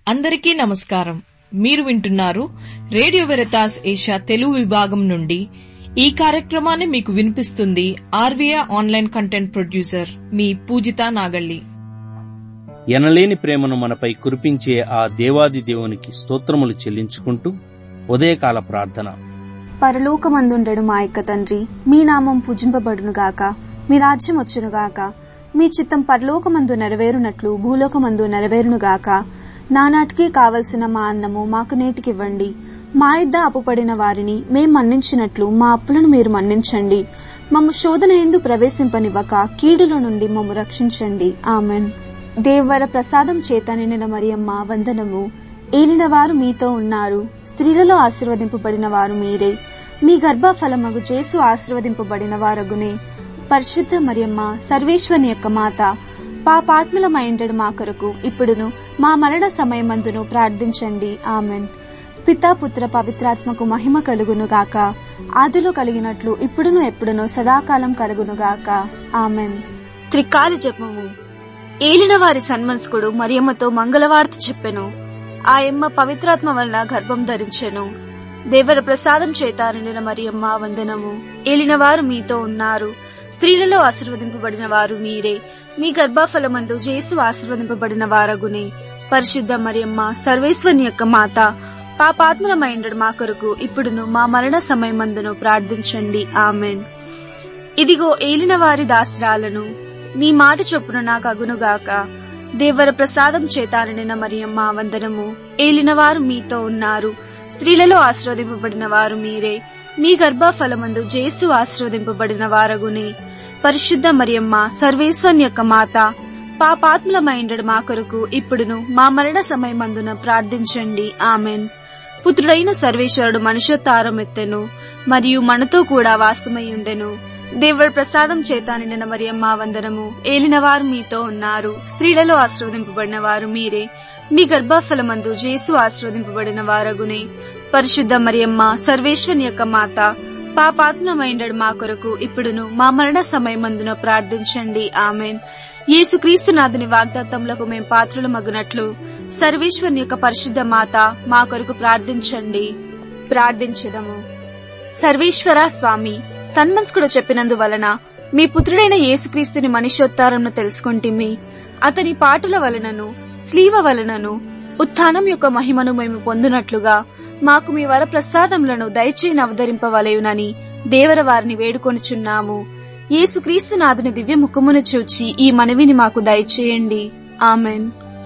అందరికీ నమస్కారం మీరు వింటున్నారు రేడియో వెరతాస్ ఏషియా తెలుగు విభాగం నుండి ఈ కార్యక్రమాన్ని మీకు వినిపిస్తుంది ఆర్వీఐ ఆన్లైన్ కంటెంట్ ప్రొడ్యూసర్ మీ పూజిత నాగళ్ళి ఎనలేని ప్రేమను మనపై కురిపించే ఆ దేవాది దేవునికి స్తోత్రములు చెల్లించుకుంటూ ఉదయకాల ప్రార్థన పరలోకమందుండడు మా యొక్క తండ్రి మీ నామం పూజింపబడునుగాక మీ రాజ్యం వచ్చునుగాక మీ చిత్తం పరలోకమందు నెరవేరునట్లు భూలోకమందు నెరవేరునుగాక నానాటికి కావలసిన మా అన్నము మాకు నేటికివ్వండి మా ఇద్ద అప్పుపడిన వారిని మేం మన్నించినట్లు మా అప్పులను మీరు మన్నించండి మమ్ము శోధన ఎందు ప్రవేశింపనివ్వక కీడుల నుండి మమ్ము రక్షించండి ఆమెన్ దేవర ప్రసాదం చేత నిండిన మరియమ్మ వందనము ఏలిన వారు మీతో ఉన్నారు స్త్రీలలో ఆశీర్వదింపబడిన వారు మీరే మీ గర్భఫలమగు జేసు ఆశీర్వదింపబడిన వారగునే పరిశుద్ధ మరియమ్మ సర్వేశ్వని యొక్క మాత పాపాత్ములమైండడు మా కొరకు ఇప్పుడును మా మరణ సమయమందును ప్రార్థించండి ఆమెన్ పితా పుత్ర పవిత్రాత్మకు మహిమ కలుగును గాక ఆదిలో కలిగినట్లు ఇప్పుడును ఎప్పుడును సదాకాలం కలుగును గాక ఆమెన్ త్రికాల జపము ఏలిన వారి సన్మనస్కుడు మరియమ్మతో మంగళవార్త చెప్పెను ఆయమ్మ పవిత్రాత్మ వలన గర్భం ధరించెను దేవర ప్రసాదం చేత నిండిన మరియమ్మ వందనము ఏలిన వారు మీతో ఉన్నారు స్త్రీలలో ఆశీర్వదింపబడిన వారు మీరే మీ గర్భఫలమందు జేసు ఆశీర్వదింపబడిన వారగునే పరిశుద్ధ మరియమ్మ సర్వేశ్వని యొక్క మాత పాపాత్మలమైండడు మా కొరకు ఇప్పుడును మా మరణ సమయమందును ప్రార్థించండి ఆమెన్ ఇదిగో ఏలిన వారి దాసరాలను నీ మాట చొప్పున నాకు అగునుగాక దేవర ప్రసాదం చేతారనిన మరియమ్మ వందనము ఏలినవారు మీతో ఉన్నారు స్త్రీలలో ఆశీర్వదింపబడిన వారు మీరే మీ గర్భఫలమందు జేసు ఆశీర్వదింపబడిన వారగునే పరిశుద్ధ మరియమ్మ సర్వేశ్వన్ యొక్క మాత పాపాత్ములమైండడు మా కొరకు ఇప్పుడును మా మరణ సమయమందున ప్రార్థించండి ఆమెన్ పుత్రుడైన సర్వేశ్వరుడు మనుషోత్తారం ఎత్తెను మరియు మనతో కూడా వాసమై ఉండెను దేవుడి ప్రసాదం చేత నిండిన మరియమ్మ వందనము ఏలినవారు మీతో ఉన్నారు స్త్రీలలో ఆశీర్వదింపబడిన వారు మీరే మీ గర్భఫలమందు జేసు ఆశీర్వదింపబడిన వారగునే పరిశుద్ధ మరియమ్మ సర్వేశ్వని యొక్క మాత పాపాత్మమైండడు మా కొరకు ఇప్పుడును మా మరణ సమయమందున ప్రార్థించండి ఆమెన్ యేసుక్రీస్తు నాథుని వాగ్దాత్తములకు మేం పాత్రలు మగునట్లు సర్వేశ్వరుని యొక్క పరిశుద్ధ మాత మా కొరకు ప్రార్థించండి ప్రార్థించదము సర్వేశ్వర స్వామి సన్మన్స్కుడు చెప్పినందువలన మీ పుత్రుడైన యేసుక్రీస్తుని మనుష్యోత్తారంను తెలుసుకుంటిమి అతని పాటల వలనను స్లీవ వలనను ఉత్థానం యొక్క మహిమను మేము పొందునట్లుగా మాకు మీ వర ప్రసాదములను దయచేయని అవతరింపవలయునని దేవర వారిని వేడుకొనుచున్నాము యేసుక్రీస్తు నాథుని దివ్య ముఖమును చూచి ఈ మనవిని మాకు దయచేయండి ఆమెన్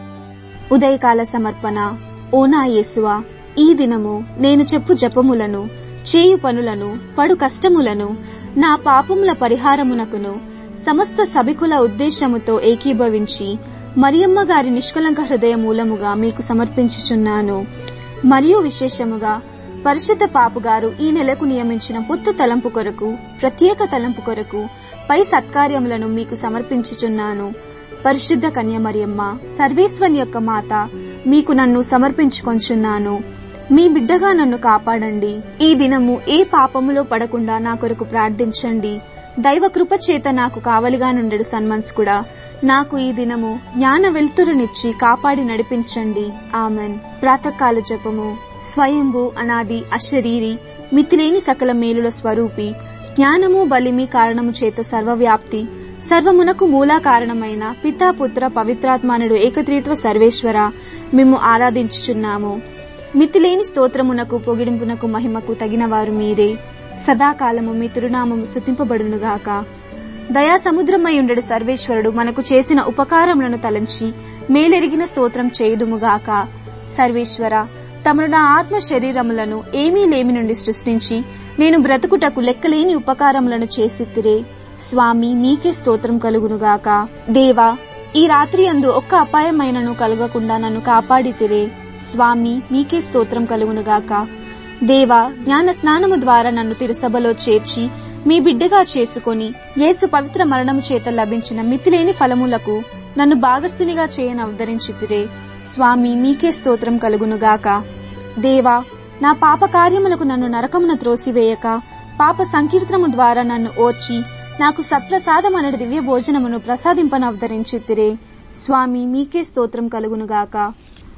ఉదయకాల సమర్పణ ఓ నా యేసువా ఈ దినము నేను చెప్పు జపములను చేయు పనులను పడు కష్టములను నా పాపముల పరిహారమునకును సమస్త సభికుల ఉద్దేశముతో ఏకీభవించి మరియమ్మ గారి నిష్కలంక హృదయ మూలముగా మీకు సమర్పించుచున్నాను మరియు విశేషముగా పరిశుద్ధ పాపుగారు ఈ నెలకు నియమించిన పొత్తు తలంపు కొరకు ప్రత్యేక తలంపు కొరకు పై సత్కార్యములను మీకు సమర్పించుచున్నాను పరిశుద్ధ కన్య మరియమ్మ సర్వేశ్వని యొక్క మాత మీకు నన్ను సమర్పించుకొంచున్నాను మీ బిడ్డగా నన్ను కాపాడండి ఈ దినము ఏ పాపములో పడకుండా నా కొరకు ప్రార్థించండి దైవ కృప చేత నాకు కావలిగా నుండెడు సన్మన్స్కుడా నాకు ఈ దినము జ్ఞాన వెలుతురునిచ్చి కాపాడి నడిపించండి ఆమెన్ ప్రాతకాల జపము స్వయంభు అనాది అశరీరి మితిలేని సకల మేలుల స్వరూపి జ్ఞానము బలిమి కారణము చేత సర్వవ్యాప్తి సర్వమునకు మూలా కారణమైన పితాపుత్ర పవిత్రాత్మానుడు ఏకత్రీత్వ సర్వేశ్వర మేము ఆరాధించుచున్నాము మితిలేని స్తోత్రమునకు పొగిడింపునకు మహిమకు తగినవారు మీరే సదాకాలము మీ తిరునామము స్థుతింపబడునుగాక దయా సముద్రమై ఉండడు సర్వేశ్వరుడు మనకు చేసిన ఉపకారములను తలంచి మేలెరిగిన స్తోత్రం చేయుదుముగాక సర్వేశ్వర తమను నా ఆత్మ శరీరములను ఏమీ లేమి నుండి సృష్టించి నేను బ్రతుకుటకు లెక్కలేని ఉపకారములను చేసిత్తిరే స్వామి నీకే స్తోత్రం కలుగునుగాక దేవా ఈ రాత్రి అందు ఒక్క అపాయమైనను కలగకుండా నన్ను కాపాడితిరే స్వామి మీకే స్తోత్రం కలుగునుగాక దేవా జ్ఞాన స్నానము ద్వారా నన్ను తిరుసభలో చేర్చి మీ బిడ్డగా చేసుకొని యేసు పవిత్ర మరణము చేత లభించిన మితిలేని ఫలములకు నన్ను భాగస్థునిగా చేయని అవతరించితిరే స్వామి మీకే స్తోత్రం కలుగునుగాక దేవా నా పాప కార్యములకు నన్ను నరకమున త్రోసివేయక పాప సంకీర్తనము ద్వారా నన్ను ఓర్చి నాకు సత్ప్రసాదమనడి దివ్య భోజనమును ప్రసాదింపనవతరించితిరే స్వామి మీకే స్తోత్రం కలుగునుగాక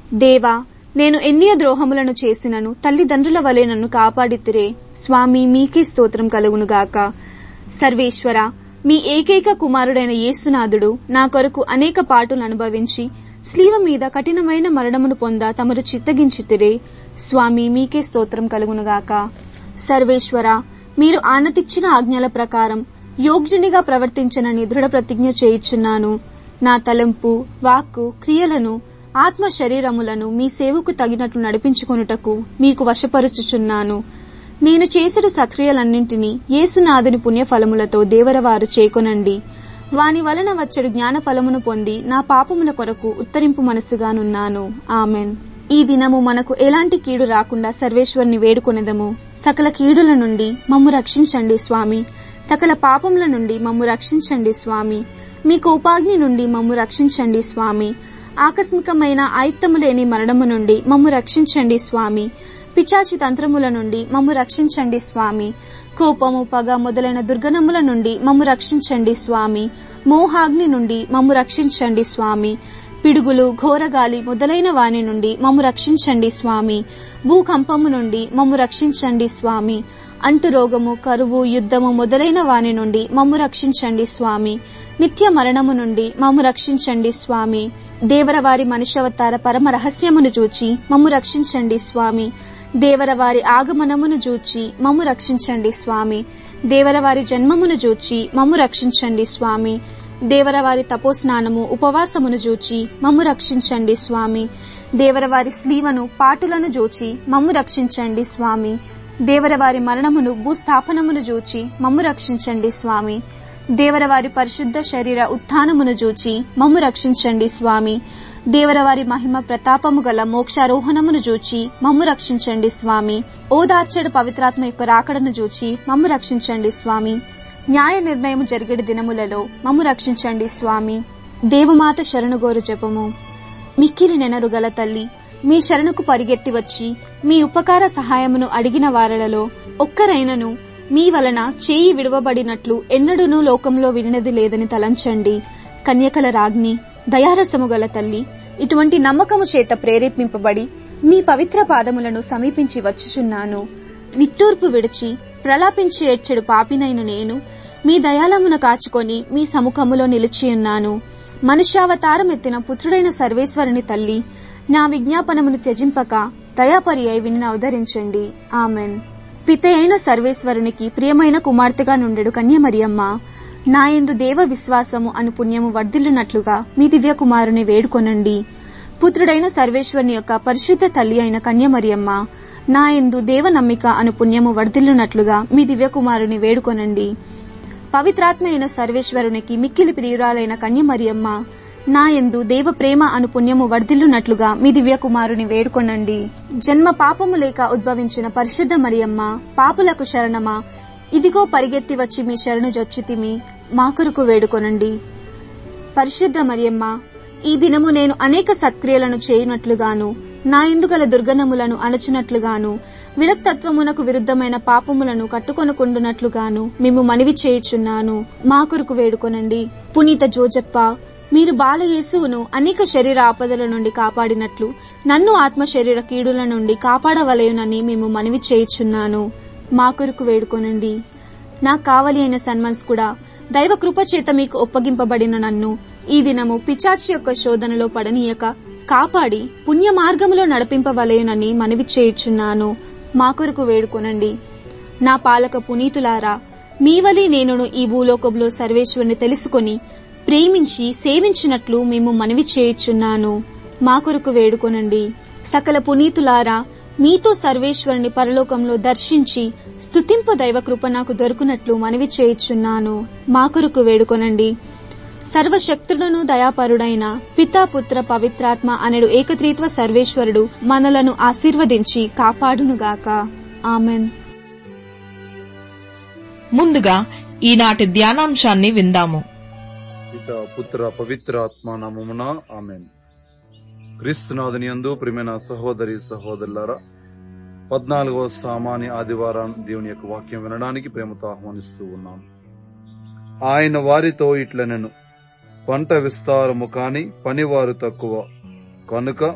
దేవా నేను ఎన్నియ ద్రోహములను చేసినను తల్లిదండ్రుల వలె నన్ను కాపాడితిరే స్వామి మీకే స్తోత్రం కలుగునుగాక సర్వేశ్వర మీ ఏకైక కుమారుడైన యేసునాథుడు నా కొరకు అనేక పాటులు అనుభవించి స్లీవ మీద కఠినమైన మరణమును పొంద తమరు చిత్తగించితిరే స్వామి మీకే స్తోత్రం కలుగునుగాక సర్వేశ్వర మీరు ఆనతిచ్చిన ఆజ్ఞల ప్రకారం యోగ్యునిగా ప్రవర్తించనని దృఢ ప్రతిజ్ఞ చేయుచున్నాను నా తలంపు వాక్కు క్రియలను ఆత్మ శరీరములను మీ సేవకు తగినట్లు నడిపించుకొనుటకు మీకు వశపరుచుచున్నాను నేను చేసెడు సత్క్రియలన్నింటినీ యేసునాథుని పుణ్యఫలములతో దేవరవారు చేకొనండి వాని వలన వచ్చెడు జ్ఞాన ఫలమును పొంది నా పాపముల కొరకు ఉత్తరింపు మనసుగానున్నాను ఆమెన్ ఈ దినము మనకు ఎలాంటి కీడు రాకుండా సర్వేశ్వరుని వేడుకొనెదము సకల కీడుల నుండి మమ్ము రక్షించండి స్వామి సకల పాపముల నుండి మమ్ము రక్షించండి స్వామి మీ కోపాగ్ని నుండి మమ్ము రక్షించండి స్వామి ఆకస్మికమైన ఆయుత్తము లేని మరణము నుండి మమ్ము రక్షించండి స్వామి పిచాచి తంత్రముల నుండి మమ్ము రక్షించండి స్వామి కోపము పగ మొదలైన దుర్గణముల నుండి మమ్ము రక్షించండి స్వామి మోహాగ్ని నుండి మమ్ము రక్షించండి స్వామి పిడుగులు ఘోరగాలి మొదలైన వాని నుండి మమ్ము రక్షించండి స్వామి భూకంపము నుండి మమ్ము రక్షించండి స్వామి అంటు రోగము కరువు యుద్ధము మొదలైన వాని నుండి మమ్ము రక్షించండి స్వామి నిత్య మరణము నుండి మమ్ము రక్షించండి స్వామి దేవరవారి మనుష్యవతార పరమ రహస్యమును చూచి మమ్ము రక్షించండి స్వామి దేవరవారి ఆగమనమును చూచి మమ్ము రక్షించండి స్వామి దేవరవారి జన్మమును చూచి మమ్ము రక్షించండి స్వామి దేవరవారి తపోస్నానము ఉపవాసమును జూచి మమ్ము రక్షించండి స్వామి దేవరవారి స్లీవను పాటులను జూచి మమ్ము రక్షించండి స్వామి దేవరవారి మరణమును భూస్థాపనమును జూచి మమ్ము రక్షించండి స్వామి దేవరవారి పరిశుద్ధ శరీర ఉత్థానమును జూచి మమ్ము రక్షించండి స్వామి దేవరవారి మహిమ ప్రతాపము గల మోక్షారోహణమును జూచి మమ్ము రక్షించండి స్వామి ఓదార్చడు పవిత్రాత్మ యొక్క రాకడను జూచి మమ్ము రక్షించండి స్వామి న్యాయ నిర్ణయం జరిగేడు దినములలో మమ్ము రక్షించండి స్వామి దేవమాత శరణుగోరు జపము మిక్కిలి నెనరు గల తల్లి మీ శరణుకు పరిగెత్తి వచ్చి మీ ఉపకార సహాయమును అడిగిన వారలలో ఒక్కరైనను మీ వలన చేయి విడువబడినట్లు ఎన్నడూనూ లోకంలో వినినది లేదని తలంచండి కన్యకల రాజ్ఞి దయారసము గల తల్లి ఇటువంటి నమ్మకము చేత ప్రేరేపింపబడి మీ పవిత్ర పాదములను సమీపించి వచ్చుచున్నాను నిట్టూర్పు విడిచి ప్రలాపించి ఏడ్చెడు పాపినైన నేను మీ దయాళమును కాచుకొని మీ సముఖములో నిలిచియున్నాను మనుష్యావతారం ఎత్తిన పుత్రుడైన సర్వేశ్వరుని తల్లి నా విజ్ఞాపనమును త్యజింపక దయాపరి అయి విని అవతరించండి ఆమెన్ పితే అయిన సర్వేశ్వరునికి ప్రియమైన కుమార్తెగా నుండెడు కన్యమరియమ్మ నాయందు దేవ విశ్వాసము అను పుణ్యము వర్ధిల్లునట్లుగా మీ దివ్య కుమారుని వేడుకొనండి పుత్రుడైన సర్వేశ్వరుని యొక్క పరిశుద్ధ తల్లి అయిన కన్యమరియమ్మ నాయందు దేవ నమ్మిక అను పుణ్యము వర్ధిల్లునట్లుగా మీ దివ్యకుమారుని వేడుకొనండి పవిత్రాత్మ అయిన సర్వేశ్వరునికి మిక్కిలి ప్రియురాలైన కన్యమరియమ్మ నాయందు దేవ ప్రేమ అను పుణ్యము వర్ధిల్లునట్లుగా మీ దివ్యకుమారుని వేడుకొనండి జన్మ పాపము లేక ఉద్భవించిన పరిశుద్ధ మరియమ్మ పాపులకు శరణమా ఇదిగో పరిగెత్తి వచ్చి మీ శరణు జొచ్చితిమి మా కొరకు వేడుకొనండి పరిశుద్ధ మరియమ్మ ఈ దినము నేను అనేక సత్క్రియలను చేయునట్లుగాను నా ఎందుగల దుర్గణములను అణచినట్లుగాను విరక్తత్వమునకు విరుద్ధమైన పాపములను కట్టుకొనుకుండునట్లుగాను మేము మనవి చేయుచున్నాను మా కొరకు వేడుకొనండి పునీత జోజప్ప మీరు బాలయేసువును అనేక శరీర ఆపదల నుండి కాపాడినట్లు నన్ను ఆత్మ శరీర కీడుల నుండి కాపాడవలయునని మేము మనవి చేయుచున్నాను మా కొరకు వేడుకొనండి నా కావలి అయిన సన్మన్స్ కూడా దైవ కృప చేత మీకు ఒప్పగింపబడిన నన్ను ఈ దినము పిచాచి యొక్క శోధనలో పడనీయక కాపాడి పుణ్య మార్గములో నడిపింపవలయునని మనవి చేయుచున్నాను మా కొరకు వేడుకొనండి నా పాలక పునీతులారా మీవలి నేనును ఈ భూలోకంలో సర్వేశ్వరుని తెలుసుకొని ప్రేమించి సేవించినట్లు మేము మనవి చేయుచున్నాను మా కొరకు వేడుకొనండి సకల పునీతులారా మీతో సర్వేశ్వరుని పరలోకంలో దర్శించి స్తుతింపు దైవ కృప నాకు దొరుకునట్లు మనవి చేయుచున్నాను మా కొరకు వేడుకొనండి సర్వశక్తులను దయాపరుడైన పితాపుత్ర పవిత్రాత్మ అనడు ఏకత్రీత్వ సర్వేశ్వరుడు మనలను ఆశీర్వదించి కాపాడునుగాక ఆమెన్ ముందుగా ఈనాటి ధ్యానాంశాన్ని విందాము పిత పుత్ర పవిత్ర ఆత్మ నామమున ఆమెన్ క్రీస్తునాథుని యందు ప్రియమైన సహోదరి సహోదరులారా పద్నాలుగవ సామాన్య ఆదివారం దేవుని యొక్క వాక్యం వినడానికి ప్రేమతో ఆహ్వానిస్తూ ఉన్నాం ఆయన వారితో ఇట్లనెను పంట విస్తారము కాని పనివారు తక్కువ కనుక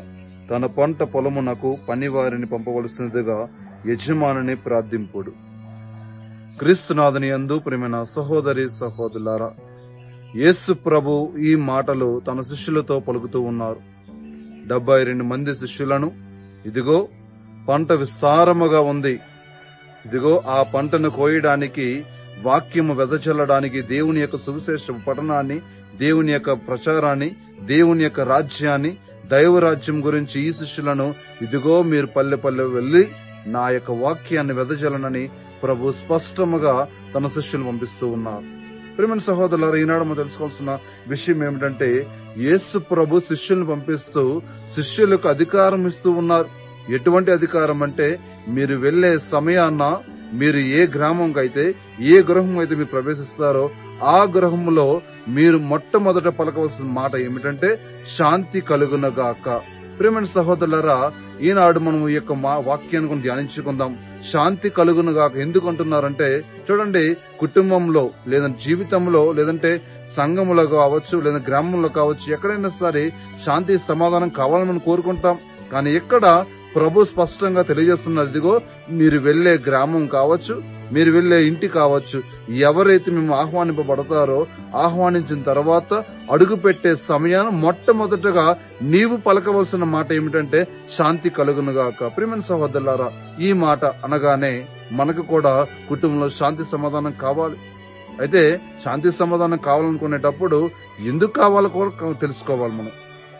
తన పంట పొలమునకు పనివారిని పంపవలసినదిగా యజమానిని ప్రార్థింపుడు క్రీస్తునాథుని యందు ప్రేమైన సహోదరి సహోదరులారా యేసు ప్రభు ఈ మాటలు తన శిష్యులతో పలుకుతూ ఉన్నారు డెబ్బై రెండు మంది శిష్యులను ఇదిగో పంట విస్తారముగా ఉంది ఇదిగో ఆ పంటను కోయడానికి వాక్యము వెదజల్లడానికి దేవుని యొక్క సువిశేష పఠనాన్ని దేవుని యొక్క ప్రచారాన్ని దేవుని యొక్క రాజ్యాన్ని దైవరాజ్యం గురించి ఈ శిష్యులను ఇదిగో మీరు పల్లె పల్లె వెళ్లి నా యొక్క వాక్యాన్ని వెదజల్లనని ప్రభు స్పష్టముగా తన శిష్యులు పంపిస్తూ ఉన్నారు ప్రేమ సహోదరులారా ఈనాడు మనం తెలుసుకోవాల్సిన విషయం ఏమిటంటే యేసు ప్రభు శిష్యులను పంపిస్తూ శిష్యులకు అధికారం ఇస్తూ ఉన్నారు ఎటువంటి అధికారం అంటే మీరు వెళ్లే సమయాన్న మీరు ఏ గ్రామంకి అయితే ఏ గృహం అయితే మీరు ప్రవేశిస్తారో ఆ గృహంలో మీరు మొట్టమొదట పలకవలసిన మాట ఏమిటంటే శాంతి కలుగునగాక ప్రేమైన సహోదరులరా ఈనాడు మనం ఈ యొక్క మా వాక్యాన్ని కొన్ని ధ్యానించుకుందాం శాంతి కలుగునుగాక ఎందుకు అంటున్నారంటే చూడండి కుటుంబంలో లేదంటే జీవితంలో లేదంటే సంఘములో కావచ్చు లేదా గ్రామంలో కావచ్చు ఎక్కడైనా సరే శాంతి సమాధానం కావాలని మనం కోరుకుంటాం కానీ ఎక్కడ ప్రభు స్పష్టంగా తెలియజేస్తున్నారు ఇదిగో మీరు వెళ్లే గ్రామం కావచ్చు మీరు వెళ్లే ఇంటి కావచ్చు ఎవరైతే మేము ఆహ్వానింపబడతారో ఆహ్వానించిన తర్వాత అడుగు పెట్టే సమయాన్ని మొట్టమొదటగా నీవు పలకవలసిన మాట ఏమిటంటే శాంతి కలుగునుగాక ప్రియమైన సహోదరులారా ఈ మాట అనగానే మనకు కూడా కుటుంబంలో శాంతి సమాధానం కావాలి అయితే శాంతి సమాధానం కావాలనుకునేటప్పుడు ఎందుకు కావాలో కూడా తెలుసుకోవాలి మనం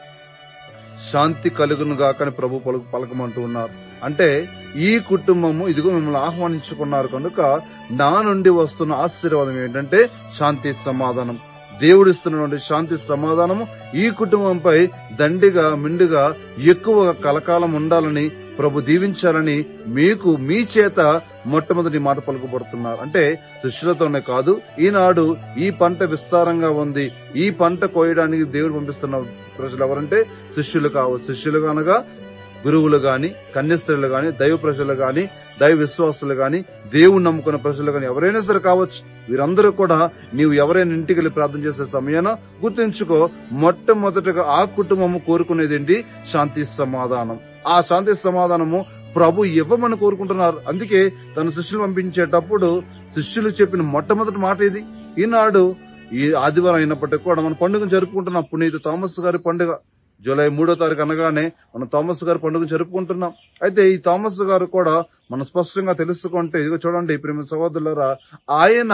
శాంతి కలుగును గాకని ప్రభు పలుకు పలకమంటూ ఉన్నారు అంటే ఈ కుటుంబము ఇదిగో మిమ్మల్ని ఆహ్వానించుకున్నారు కనుక నా నుండి వస్తున్న ఆశీర్వాదం ఏంటంటే శాంతి సమాధానం దేవుడిస్తున్నటువంటి శాంతి సమాధానము ఈ కుటుంబంపై దండిగా మిండుగా ఎక్కువ కలకాలం ఉండాలని ప్రభు దీవించాలని మీకు మీ చేత మొట్టమొదటి మాట పలుకుపడుతున్నారు అంటే శిష్యులతోనే కాదు ఈనాడు ఈ పంట విస్తారంగా ఉంది ఈ పంట కోయడానికి దేవుడు పంపిస్తున్న ప్రజలు ఎవరంటే శిష్యులు కావచ్చు శిష్యులు అనగా గురువులు గాని కన్యస్త్రీలు గాని దైవ ప్రజలు గాని దైవ విశ్వాసులు గాని దేవుని నమ్ముకున్న ప్రజలు గాని ఎవరైనా సరే కావచ్చు వీరందరూ కూడా నీవు ఎవరైనా ఇంటికి వెళ్ళి ప్రార్థన చేసే సమయాన గుర్తుంచుకో మొట్టమొదటిగా ఆ కుటుంబము కోరుకునేది ఏంటి శాంతి సమాధానం ఆ శాంతి సమాధానము ప్రభు ఇవ్వమని కోరుకుంటున్నారు అందుకే తన శిష్యులు పంపించేటప్పుడు శిష్యులు చెప్పిన మొట్టమొదటి మాట ఇది ఈనాడు ఈ ఆదివారం అయినప్పటికీ కూడా మన పండుగను జరుపుకుంటున్నాం పునీత థామస్ గారి పండుగ జూలై మూడో తారీఖు అనగానే మనం థామస్ గారి పండుగ జరుపుకుంటున్నాం అయితే ఈ థామస్ గారు కూడా మనం స్పష్టంగా తెలుసుకుంటే ఇదిగో చూడండి ప్రేమ సహోదరులరా ఆయన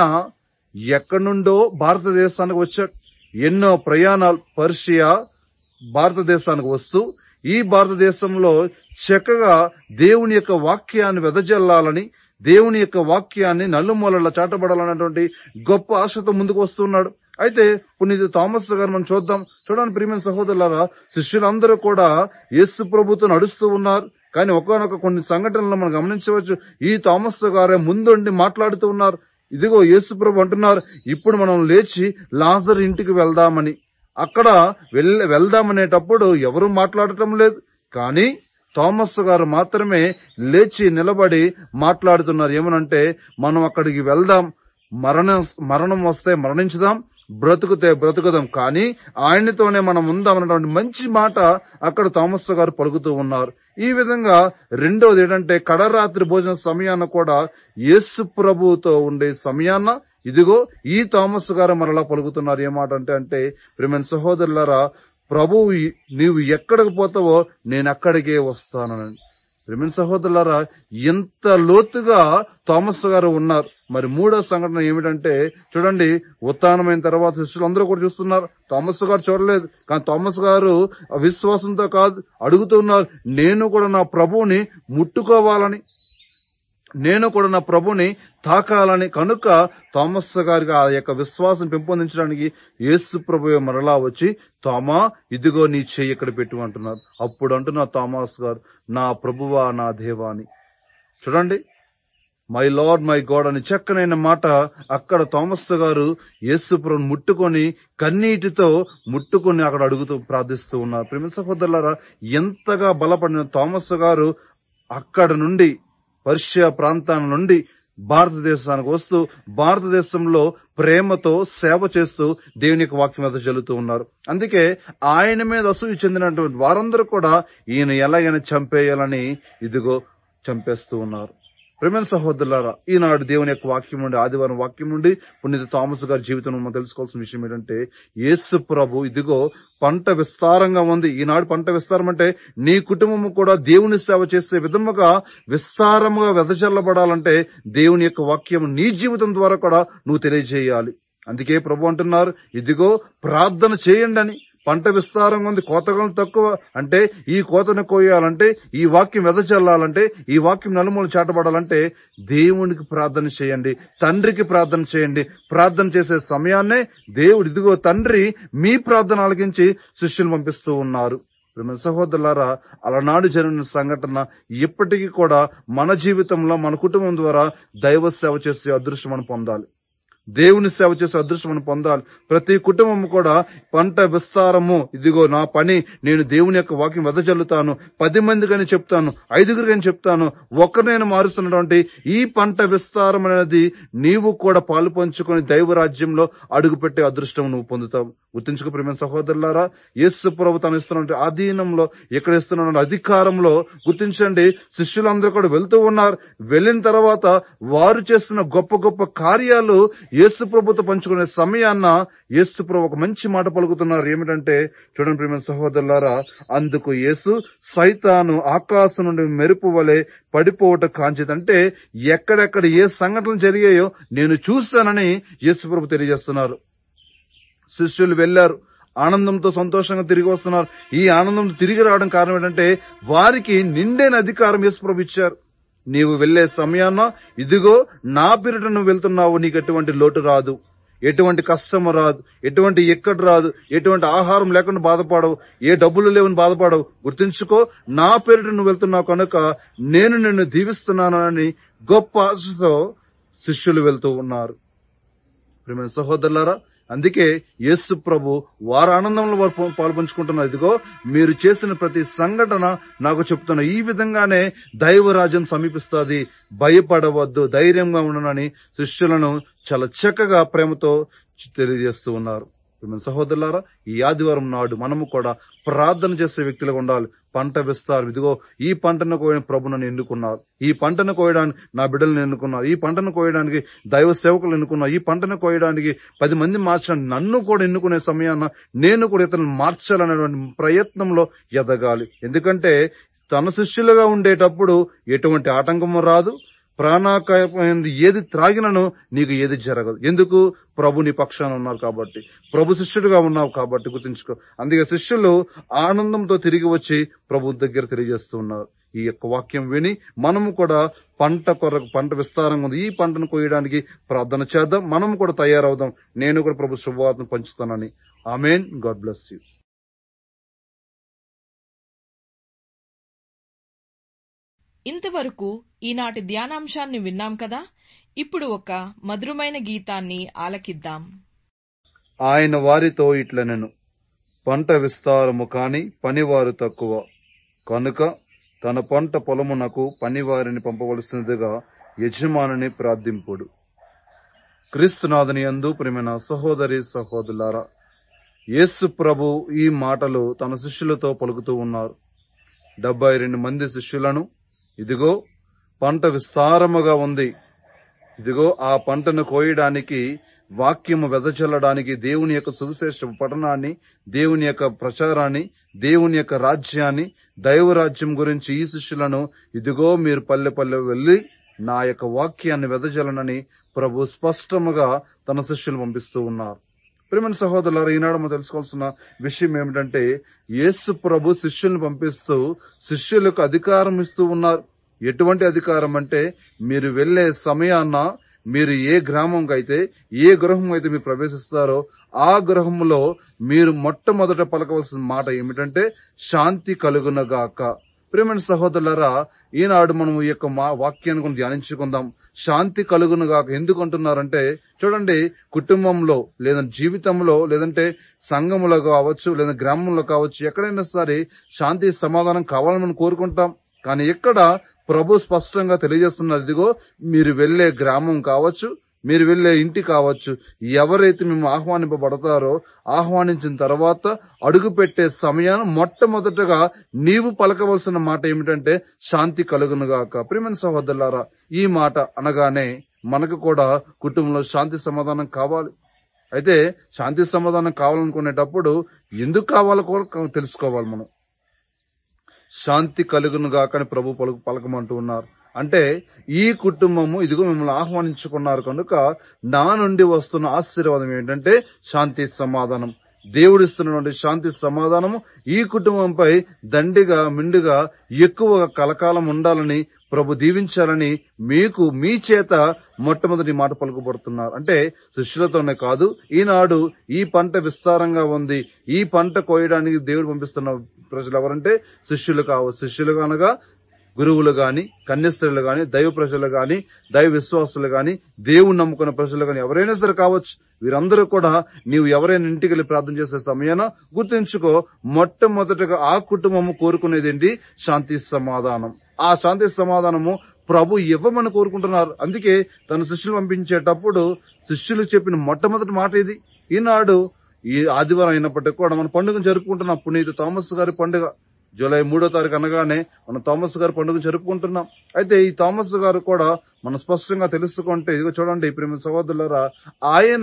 ఎక్కడి నుండో భారతదేశానికి వచ్చాడు ఎన్నో ప్రయాణాలు పర్షియా భారతదేశానికి వస్తూ ఈ భారతదేశంలో చక్కగా దేవుని యొక్క వాక్యాన్ని వెదజల్లాలని దేవుని యొక్క వాక్యాన్ని నలుమూలలా చాటబడాలన్నటువంటి గొప్ప ఆశతో ముందుకు వస్తున్నాడు అయితే పునీత థామస్ గారు మనం చూద్దాం చూడండి ప్రియమైన సహోదరులారా శిష్యులందరూ కూడా యేసు ప్రభుతో నడుస్తూ ఉన్నారు కానీ ఒకనొక కొన్ని సంఘటనలు మనం గమనించవచ్చు ఈ థామస్ గారే ముందుండి మాట్లాడుతూ ఉన్నారు ఇదిగో యేసు ప్రభు అంటున్నారు ఇప్పుడు మనం లేచి లాజర్ ఇంటికి వెళ్దామని అక్కడ వెళ్ వెళ్దామనేటప్పుడు ఎవరు మాట్లాడటం లేదు కానీ థామస్ గారు మాత్రమే లేచి నిలబడి మాట్లాడుతున్నారు ఏమనంటే మనం అక్కడికి వెళ్దాం మరణం మరణం వస్తే మరణించుదాం బ్రతుకుతే బ్రతుకుదాం కానీ ఆయనతోనే మనం ఉందాం అన్నటువంటి మంచి మాట అక్కడ థామస్ గారు పలుకుతూ ఉన్నారు ఈ విధంగా రెండవది ఏంటంటే కడరాత్రి భోజన సమయాన కూడా యేసు ప్రభువుతో ఉండే సమయాన ఇదిగో ఈ థామస్ గారు మరలా పలుకుతున్నారు ఏమాట అంటే అంటే ప్రేమ సహోదరులారా ప్రభువు నీవు ఎక్కడికి పోతావో నేను అక్కడికే వస్తానని ప్రేమిన సహోదరులారా ఎంత లోతుగా థామస్ గారు ఉన్నారు మరి మూడో సంఘటన ఏమిటంటే చూడండి ఉత్థానమైన తర్వాత శిష్యులు అందరూ కూడా చూస్తున్నారు థామస్ గారు చూడలేదు కానీ థామస్ గారు విశ్వాసంతో కాదు అడుగుతున్నారు నేను కూడా నా ప్రభువుని ముట్టుకోవాలని నేను కూడా నా ప్రభుని తాకాలని కనుక థామస్ గారికి ఆ యొక్క విశ్వాసం పెంపొందించడానికి యేసు ప్రభు మరలా వచ్చి తామా ఇదిగో నీ చెయ్యి ఇక్కడ పెట్టు అంటున్నారు అప్పుడు అంటున్నారు థామస్ గారు నా ప్రభువా నా దేవా అని చూడండి మై లార్డ్ మై గాడ్ అని చక్కనైన మాట అక్కడ థామస్ గారు యేసు ప్రభుని ముట్టుకొని కన్నీటితో ముట్టుకొని అక్కడ అడుగుతూ ప్రార్థిస్తూ ఉన్నారు ప్రేమ సహోదరులారా ఎంతగా బలపడిన థామస్ గారు అక్కడ నుండి పర్షియా ప్రాంతాల నుండి భారతదేశానికి వస్తూ భారతదేశంలో ప్రేమతో సేవ చేస్తూ దేవుని యొక్క వాక్యం మీద జల్లుతూ ఉన్నారు అందుకే ఆయన మీద అసూయ చెందినటువంటి వారందరూ కూడా ఈయన ఎలాగైనా చంపేయాలని ఇదిగో చంపేస్తూ ఉన్నారు ప్రేమ సహోదరులారా ఈనాడు దేవుని యొక్క వాక్యం నుండి ఆదివారం వాక్యం నుండి పునీత థామస్ గారి జీవితం మనం తెలుసుకోవాల్సిన విషయం ఏంటంటే యేసు ప్రభు ఇదిగో పంట విస్తారంగా ఉంది ఈనాడు పంట విస్తారం అంటే నీ కుటుంబం కూడా దేవుని సేవ చేసే విధముగా విస్తారముగా వెదజల్లబడాలంటే దేవుని యొక్క వాక్యం నీ జీవితం ద్వారా కూడా నువ్వు తెలియజేయాలి అందుకే ప్రభు అంటున్నారు ఇదిగో ప్రార్థన చేయండి అని పంట విస్తారంగా ఉంది కోతగలం తక్కువ అంటే ఈ కోతను కోయాలంటే ఈ వాక్యం వెదజల్లాలంటే ఈ వాక్యం నలుమూలు చాటబడాలంటే దేవునికి ప్రార్థన చేయండి తండ్రికి ప్రార్థన చేయండి ప్రార్థన చేసే సమయాన్నే దేవుడు ఇదిగో తండ్రి మీ ప్రార్థన ఆలకించి శిష్యులు పంపిస్తూ ఉన్నారు ప్రేమ సహోదరులారా అలనాడు జరిగిన సంఘటన ఇప్పటికీ కూడా మన జీవితంలో మన కుటుంబం ద్వారా దైవ సేవ చేసే అదృష్టం మనం పొందాలి దేవుని సేవ చేసే అదృష్టం మనం పొందాలి ప్రతి కుటుంబం కూడా పంట విస్తారము ఇదిగో నా పని నేను దేవుని యొక్క వాక్యం వెదజల్లుతాను పది మందికని చెప్తాను ఐదుగురికని చెప్తాను ఒక్కరినైనా మారుస్తున్నటువంటి ఈ పంట విస్తారం అనేది నీవు కూడా పాలు పంచుకొని దైవ రాజ్యంలో అడుగుపెట్టే అదృష్టం నువ్వు పొందుతావు గుర్తించుకు ప్రేమ సహోదరులారా యేసు ప్రభు తను ఇస్తున్న ఆధీనంలో ఇక్కడ ఇస్తున్న అధికారంలో గుర్తించండి శిష్యులందరూ కూడా వెళ్తూ ఉన్నారు వెళ్ళిన తర్వాత వారు చేస్తున్న గొప్ప గొప్ప కార్యాలు యేసు ప్రభుతో పంచుకునే సమయాన్న యేసు ప్రభు ఒక మంచి మాట పలుకుతున్నారు ఏమిటంటే చూడండి ప్రేమ సహోదరులారా అందుకు యేసు సైతాను ఆకాశం నుండి మెరుపు వలె పడిపోవట కాంచిత అంటే ఎక్కడెక్కడ ఏ సంఘటనలు జరిగాయో నేను చూశానని యేసు ప్రభు తెలియజేస్తున్నారు శిష్యులు వెళ్లారు ఆనందంతో సంతోషంగా తిరిగి వస్తున్నారు ఈ ఆనందంతో తిరిగి రావడం కారణం ఏంటంటే వారికి నిండైన అధికారం యేసుప్రభు ఇచ్చారు నీవు వెళ్లే సమయాన్న ఇదిగో నా పేరిట నువ్వు వెళ్తున్నావు నీకు ఎటువంటి లోటు రాదు ఎటువంటి కష్టం రాదు ఎటువంటి ఎక్కడ రాదు ఎటువంటి ఆహారం లేకుండా బాధపడవు ఏ డబ్బులు లేవని బాధపడవు గుర్తుంచుకో నా పేరిట నువ్వు వెళ్తున్నావు కనుక నేను నిన్ను దీవిస్తున్నానని గొప్ప ఆశతో శిష్యులు వెళ్తూ ఉన్నారు ప్రియమైన సహోదరులారా అందుకే యేసు ప్రభు వారి ఆనందంలో వారు పా- పాల్పంచుకుంటున్నారు ఇదిగో మీరు చేసిన ప్రతి సంఘటన నాకు చెప్తున్న ఈ విధంగానే దైవరాజ్యం సమీపిస్తుంది భయపడవద్దు ధైర్యంగా ఉండనని శిష్యులను చాలా చక్కగా ప్రేమతో తెలియజేస్తూ ఉన్నారు ప్రియమైన సహోదరులారా ఈ ఆదివారం నాడు మనము కూడా ప్రార్థన చేసే వ్యక్తులుగా ఉండాలి పంట విస్తారు ఇదిగో ఈ పంటను కోయని ప్రభు నన్ను ఎన్నుకున్నారు ఈ పంటను కోయడానికి నా బిడ్డలను ఎన్నుకున్నారు ఈ పంటను కోయడానికి దైవ సేవకులు ఎన్నుకున్నారు ఈ పంటను కోయడానికి పది మంది మార్చడానికి నన్ను కూడా ఎన్నుకునే సమయాన నేను కూడా ఇతరులను మార్చాలనేటువంటి ప్రయత్నంలో ఎదగాలి ఎందుకంటే తన శిష్యులుగా ఉండేటప్పుడు ఎటువంటి ఆటంకము రాదు ప్రాణాకాయమైనది ఏది త్రాగినను నీకు ఏది జరగదు ఎందుకు ప్రభు నీ పక్షాన ఉన్నారు కాబట్టి ప్రభు శిష్యుడిగా ఉన్నావు కాబట్టి గుర్తుంచుకో అందుకే శిష్యులు ఆనందంతో తిరిగి వచ్చి ప్రభు దగ్గర తెలియజేస్తూ ఉన్నారు ఈ యొక్క వాక్యం విని మనము కూడా పంట కొరకు పంట విస్తారంగా ఉంది ఈ పంటను కోయడానికి ప్రార్థన చేద్దాం మనము కూడా తయారవుదాం నేను కూడా ప్రభు శుభవార్తను పంచుతానని ఆమెన్ గాడ్ బ్లెస్ యూ ఇంతవరకు ఈనాటి ధ్యానాంశాన్ని విన్నాం కదా ఇప్పుడు ఒక మధురమైన గీతాన్ని ఆలకిద్దాం ఆయన వారితో ఇట్లనెను పంట విస్తారము కాని పనివారు తక్కువ కనుక తన పంట పొలమునకు పనివారిని పంపవలసినదిగా యజమానుని ప్రార్థింపుడు క్రీస్తునాథుని యందు ప్రేమైన సహోదరి సహోదరులారా యేసు ప్రభు ఈ మాటలు తన శిష్యులతో పలుకుతూ ఉన్నారు డెబ్బై రెండు మంది శిష్యులను ఇదిగో పంట విస్తారముగా ఉంది ఇదిగో ఆ పంటను కోయడానికి వాక్యము వెదజల్లడానికి దేవుని యొక్క సువిశేష పఠనాన్ని దేవుని యొక్క ప్రచారాన్ని దేవుని యొక్క రాజ్యాన్ని దైవరాజ్యం గురించి ఈ శిష్యులను ఇదిగో మీరు పల్లె పల్లె వెళ్లి నా యొక్క వాక్యాన్ని వెదజల్లనని ప్రభు స్పష్టముగా తన శిష్యులు పంపిస్తూ ఉన్నారు ప్రియమైన సహోదరులారా ఈనాడు మనం తెలుసుకోవాల్సిన విషయం ఏమిటంటే యేసు ప్రభు శిష్యుల్ని పంపిస్తూ శిష్యులకు అధికారం ఇస్తూ ఉన్నారు ఎటువంటి అధికారం అంటే మీరు వెళ్లే సమయాన్న మీరు ఏ గ్రామంకి అయితే ఏ గృహం అయితే మీరు ప్రవేశిస్తారో ఆ గృహంలో మీరు మొట్టమొదట పలకవలసిన మాట ఏమిటంటే శాంతి కలుగునగాక ప్రియమైన సహోదరులారా ఈనాడు మనం ఈ యొక్క మా వాక్యాన్ని కొన్ని ధ్యానించుకుందాం శాంతి కలుగును గాక ఎందుకు అంటున్నారంటే చూడండి కుటుంబంలో లేదా జీవితంలో లేదంటే సంఘంలో కావచ్చు లేదా గ్రామంలో కావచ్చు ఎక్కడైనా సరే శాంతి సమాధానం కావాలని మనం కోరుకుంటాం కానీ ఎక్కడ ప్రభు స్పష్టంగా తెలియజేస్తున్నారు ఇదిగో మీరు వెళ్లే గ్రామం కావచ్చు మీరు వెళ్లే ఇంటి కావచ్చు ఎవరైతే మేము ఆహ్వానింపబడతారో ఆహ్వానించిన తర్వాత అడుగు పెట్టే సమయాన్ని మొట్టమొదటగా నీవు పలకవలసిన మాట ఏమిటంటే శాంతి కలుగునుగాక ప్రియమైన సహోదరులారా ఈ మాట అనగానే మనకు కూడా కుటుంబంలో శాంతి సమాధానం కావాలి అయితే శాంతి సమాధానం కావాలనుకునేటప్పుడు ఎందుకు కావాలో కూడా తెలుసుకోవాలి మనం శాంతి కలుగును గాకని ప్రభు పలుకు పలకమంటూ ఉన్నారు అంటే ఈ కుటుంబము ఇదిగో మిమ్మల్ని ఆహ్వానించుకున్నారు కనుక నా నుండి వస్తున్న ఆశీర్వాదం ఏంటంటే శాంతి సమాధానం దేవుడిస్తున్నటువంటి శాంతి సమాధానము ఈ కుటుంబంపై దండిగా మిండుగా ఎక్కువ కలకాలం ఉండాలని ప్రభు దీవించాలని మీకు మీ చేత మొట్టమొదటి మాట పలుకుబడుతున్నారు అంటే శిష్యులతోనే కాదు ఈనాడు ఈ పంట విస్తారంగా ఉంది ఈ పంట కోయడానికి దేవుడు పంపిస్తున్న ప్రజలు ఎవరంటే శిష్యులు కావు శిష్యులు అనగా గురువులు గాని కన్యస్త్రీలు గాని దైవ ప్రజలు గాని దైవ విశ్వాసులు గాని దేవుని నమ్ముకున్న ప్రజలు గాని ఎవరైనా సరే కావచ్చు వీరందరూ కూడా నీవు ఎవరైనా ఇంటికి వెళ్ళి ప్రార్థన చేసే సమయాన గుర్తుంచుకో మొట్టమొదటిగా ఆ కుటుంబము కోరుకునేది ఏంటి శాంతి సమాధానం ఆ శాంతి సమాధానము ప్రభు ఇవ్వమని కోరుకుంటున్నారు అందుకే తన శిష్యులు పంపించేటప్పుడు శిష్యులు చెప్పిన మొట్టమొదటి మాట ఇది ఈనాడు ఈ ఆదివారం అయినప్పటికీ కూడా మన పండుగ జరుపుకుంటున్నాం పునీత థామస్ గారి పండుగ జూలై మూడో తారీఖు అనగానే మనం థామస్ గారి పండుగ జరుపుకుంటున్నాం అయితే ఈ థామస్ గారు కూడా మనం స్పష్టంగా తెలుసుకుంటే ఇదిగో చూడండి ప్రేమ సహోదరులరా ఆయన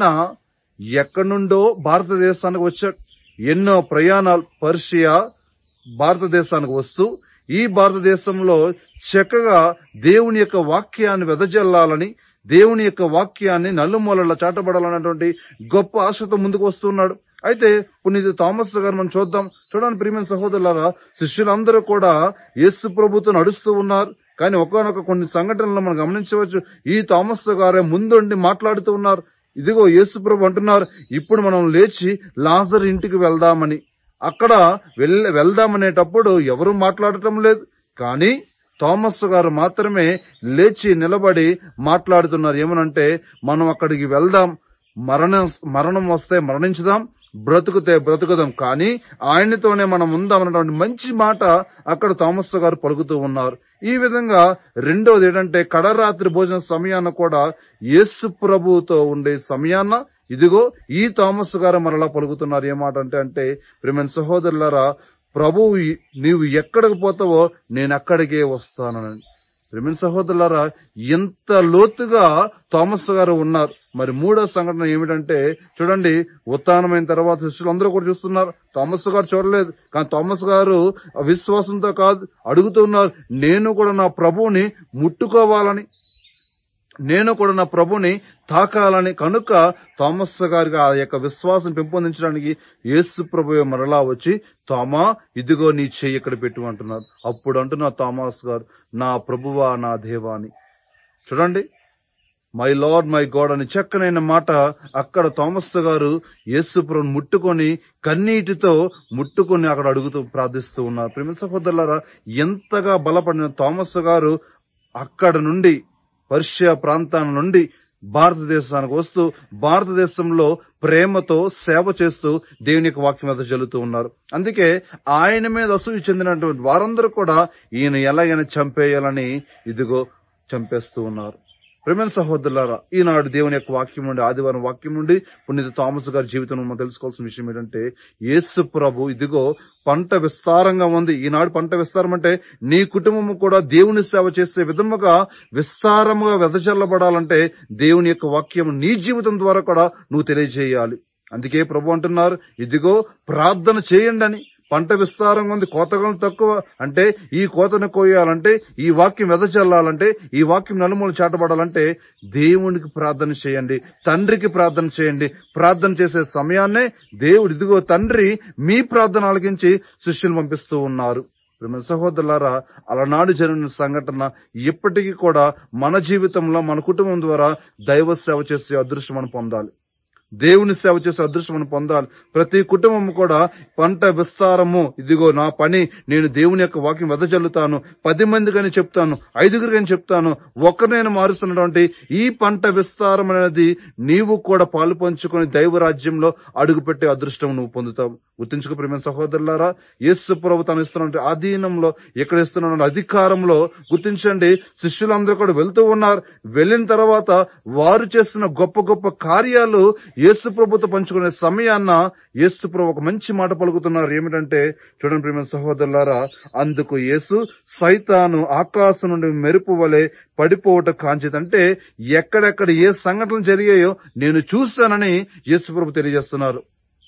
ఎక్కడి నుండో భారతదేశానికి వచ్చాడు ఎన్నో ప్రయాణాలు పర్షియా భారతదేశానికి వస్తూ ఈ భారతదేశంలో చక్కగా దేవుని యొక్క వాక్యాన్ని వెదజల్లాలని దేవుని యొక్క వాక్యాన్ని నలుమూలల చాటబడాలన్నటువంటి గొప్ప ఆశతో ముందుకు వస్తున్నాడు అయితే పునీత థామస్ గారు మనం చూద్దాం చూడండి ప్రియమైన సహోదరులారా శిష్యులందరూ కూడా యేసు ప్రభుతో నడుస్తూ ఉన్నారు కానీ ఒకనొక కొన్ని సంఘటనలు మనం గమనించవచ్చు ఈ థామస్ గారే ముందుండి మాట్లాడుతూ ఉన్నారు ఇదిగో యేసు ప్రభు అంటున్నారు ఇప్పుడు మనం లేచి లాజర్ ఇంటికి వెళ్దామని అక్కడ వెళ్ వెళ్దామనేటప్పుడు ఎవరు మాట్లాడటం లేదు కానీ థామస్ గారు మాత్రమే లేచి నిలబడి మాట్లాడుతున్నారు ఏమనంటే మనం అక్కడికి వెళ్దాం మరణం మరణం వస్తే మరణించుదాం బ్రతుకుతే బ్రతుకుదాం కానీ ఆయనతోనే మనం ఉందాం అన్నటువంటి మంచి మాట అక్కడ థామస్ గారు పలుకుతూ ఉన్నారు ఈ విధంగా రెండవది ఏంటంటే కడరాత్రి భోజన సమయాన కూడా యేసు ప్రభువుతో ఉండే సమయాన ఇదిగో ఈ థామస్ గారు మరలా పలుకుతున్నారు ఏమాట అంటే అంటే ప్రేమైన సహోదరులారా ప్రభువు నీవు ఎక్కడికి పోతావో నేను అక్కడికే వస్తానని ప్రేమిన సహోదరులారా ఎంత లోతుగా థామస్ గారు ఉన్నారు మరి మూడో సంఘటన ఏమిటంటే చూడండి ఉత్థానమైన తర్వాత శిష్యులు అందరూ కూడా చూస్తున్నారు థామస్ గారు చూడలేదు కానీ థామస్ గారు విశ్వాసంతో కాదు అడుగుతున్నారు నేను కూడా నా ప్రభువుని ముట్టుకోవాలని నేను కూడా నా ప్రభుని తాకాలని కనుక థామస్ గారికి ఆ యొక్క విశ్వాసం పెంపొందించడానికి యేసు ప్రభు మరలా వచ్చి తామా ఇదిగో నీ చెయ్యి ఇక్కడ పెట్టు అంటున్నారు అప్పుడు అంటున్నారు థామస్ గారు నా ప్రభువా నా దేవా అని చూడండి మై లార్డ్ మై గాడ్ అని చక్కనైన మాట అక్కడ థామస్ గారు యేసు ప్రభుని ముట్టుకొని కన్నీటితో ముట్టుకొని అక్కడ అడుగుతూ ప్రార్థిస్తూ ఉన్నారు ప్రేమ సహోదరులారా ఎంతగా బలపడిన థామస్ గారు అక్కడ నుండి పర్షియా ప్రాంతాల నుండి భారతదేశానికి వస్తూ భారతదేశంలో ప్రేమతో సేవ చేస్తూ దేవుని యొక్క వాక్యం మీద జల్లుతూ ఉన్నారు అందుకే ఆయన మీద అసూయ చెందినటువంటి వారందరూ కూడా ఈయన ఎలాగైనా చంపేయాలని ఇదిగో చంపేస్తూ ఉన్నారు ప్రేమైన సహోదరులారా ఈనాడు దేవుని యొక్క వాక్యం నుండి ఆదివారం వాక్యం నుండి పుణ్యత థామస్ గారి జీవితం మనం తెలుసుకోవాల్సిన విషయం ఏంటంటే యేసు ప్రభు ఇదిగో పంట విస్తారంగా ఉంది ఈనాడు పంట విస్తారం అంటే నీ కుటుంబము కూడా దేవుని సేవ చేసే విధముగా విస్తారముగా వెదజల్లబడాలంటే దేవుని యొక్క వాక్యం నీ జీవితం ద్వారా కూడా నువ్వు తెలియజేయాలి అందుకే ప్రభు అంటున్నారు ఇదిగో ప్రార్థన చేయండి అని పంట విస్తారంగా ఉంది కోతగలం తక్కువ అంటే ఈ కోతను కోయాలంటే ఈ వాక్యం వెదచల్లాలంటే ఈ వాక్యం నలుమూలు చాటబడాలంటే దేవునికి ప్రార్థన చేయండి తండ్రికి ప్రార్థన చేయండి ప్రార్థన చేసే సమయాన్నే దేవుడు ఇదిగో తండ్రి మీ ప్రార్థన ఆలకించి శిష్యులు పంపిస్తూ ఉన్నారు ప్రేమ సహోదరులారా అలనాడు జరిగిన సంఘటన ఇప్పటికీ కూడా మన జీవితంలో మన కుటుంబం ద్వారా దైవ సేవ చేసే అదృష్టం మనం పొందాలి దేవుని సేవ చేసే అదృష్టం మనం పొందాలి ప్రతి కుటుంబం కూడా పంట విస్తారము ఇదిగో నా పని నేను దేవుని యొక్క వాక్యం వెదజల్లుతాను పది మందికని చెప్తాను ఐదుగురికని చెప్తాను ఒక్కరినైనా మారుస్తున్నటువంటి ఈ పంట విస్తారం అనేది నీవు కూడా పాలు పంచుకొని దైవ రాజ్యంలో అడుగుపెట్టే అదృష్టం నువ్వు పొందుతావు గుర్తించుకు ప్రేమ సహోదరులారా యేసు ప్రభు తను ఇస్తున్న ఆధీనంలో ఇక్కడ ఇస్తున్న అధికారంలో గుర్తించండి శిష్యులందరూ కూడా వెళ్తూ ఉన్నారు వెళ్ళిన తర్వాత వారు చేస్తున్న గొప్ప గొప్ప కార్యాలు యేసు ప్రభుతో పంచుకునే సమయాన్న యేసు ప్రభు ఒక మంచి మాట పలుకుతున్నారు ఏమిటంటే చూడండి ప్రేమ సహోదరులారా అందుకు యేసు సైతాను ఆకాశం నుండి మెరుపు వలె పడిపోవట కాంచిత అంటే ఎక్కడెక్కడ ఏ సంఘటనలు జరిగాయో నేను చూశానని యేసు ప్రభు తెలియజేస్తున్నారు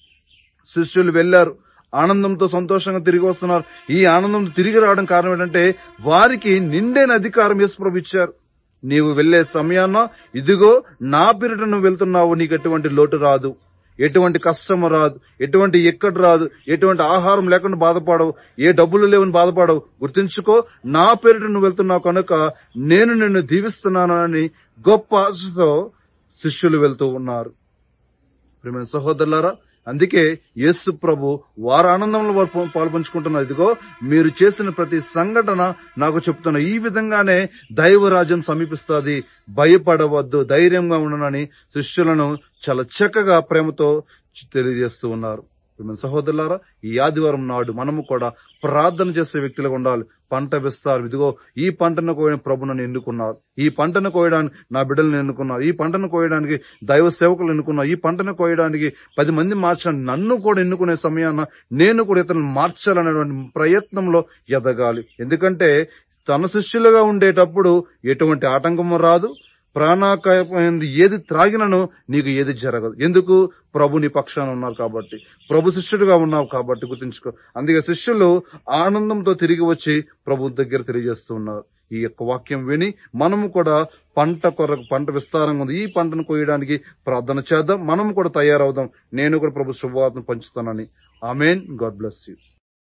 శిష్యులు వెళ్లారు ఆనందంతో సంతోషంగా తిరిగి వస్తున్నారు ఈ ఆనందం తిరిగి రావడం కారణం ఏంటంటే వారికి నిండైన అధికారం యేసుప్రభు ఇచ్చారు నీవు వెళ్లే సమయాన్న ఇదిగో నా పేరిట నువ్వు వెళ్తున్నావు నీకు ఎటువంటి లోటు రాదు ఎటువంటి కష్టం రాదు ఎటువంటి ఎక్కడ రాదు ఎటువంటి ఆహారం లేకుండా బాధపడవు ఏ డబ్బులు లేవని బాధపడవు గుర్తుంచుకో నా పేరిట నువ్వు వెళ్తున్నావు కనుక నేను నిన్ను దీవిస్తున్నానని గొప్ప ఆశతో శిష్యులు వెళ్తూ ఉన్నారు ప్రియమైన సహోదరులారా అందుకే యేసు ప్రభు వారి ఆనందంలో వారు పా- పాల్పంచుకుంటున్నారు ఇదిగో మీరు చేసిన ప్రతి సంఘటన నాకు చెప్తున్న ఈ విధంగానే దైవరాజ్యం సమీపిస్తుంది భయపడవద్దు ధైర్యంగా ఉండనని శిష్యులను చాలా చక్కగా ప్రేమతో తెలియజేస్తూ ఉన్నారు ప్రియమైన సహోదరులారా ఈ ఆదివారం నాడు మనము కూడా ప్రార్థన చేసే వ్యక్తులుగా ఉండాలి పంట విస్తారు ఇదిగో ఈ పంటను కోయని ప్రభు నన్ను ఎన్నుకున్నారు ఈ పంటను కోయడానికి నా బిడ్డలను ఎన్నుకున్నారు ఈ పంటను కోయడానికి దైవ సేవకులు ఎన్నుకున్నారు ఈ పంటను కోయడానికి పది మంది మార్చడానికి నన్ను కూడా ఎన్నుకునే సమయాన నేను కూడా ఇతరులను మార్చాలనేటువంటి ప్రయత్నంలో ఎదగాలి ఎందుకంటే తన శిష్యులుగా ఉండేటప్పుడు ఎటువంటి ఆటంకము రాదు ప్రాణాకాయమైనది ఏది త్రాగినను నీకు ఏది జరగదు ఎందుకు ప్రభు నీ పక్షాన ఉన్నారు కాబట్టి ప్రభు శిష్యుడుగా ఉన్నావు కాబట్టి గుర్తుంచుకో అందుకే శిష్యులు ఆనందంతో తిరిగి వచ్చి ప్రభు దగ్గర తెలియజేస్తూ ఉన్నారు ఈ యొక్క వాక్యం విని మనము కూడా పంట కొరకు పంట విస్తారంగా ఉంది ఈ పంటను కోయడానికి ప్రార్థన చేద్దాం మనము కూడా తయారవుదాం నేను కూడా ప్రభు శుభవార్తను పంచుతానని ఆమెన్ గాడ్ బ్లెస్ యూ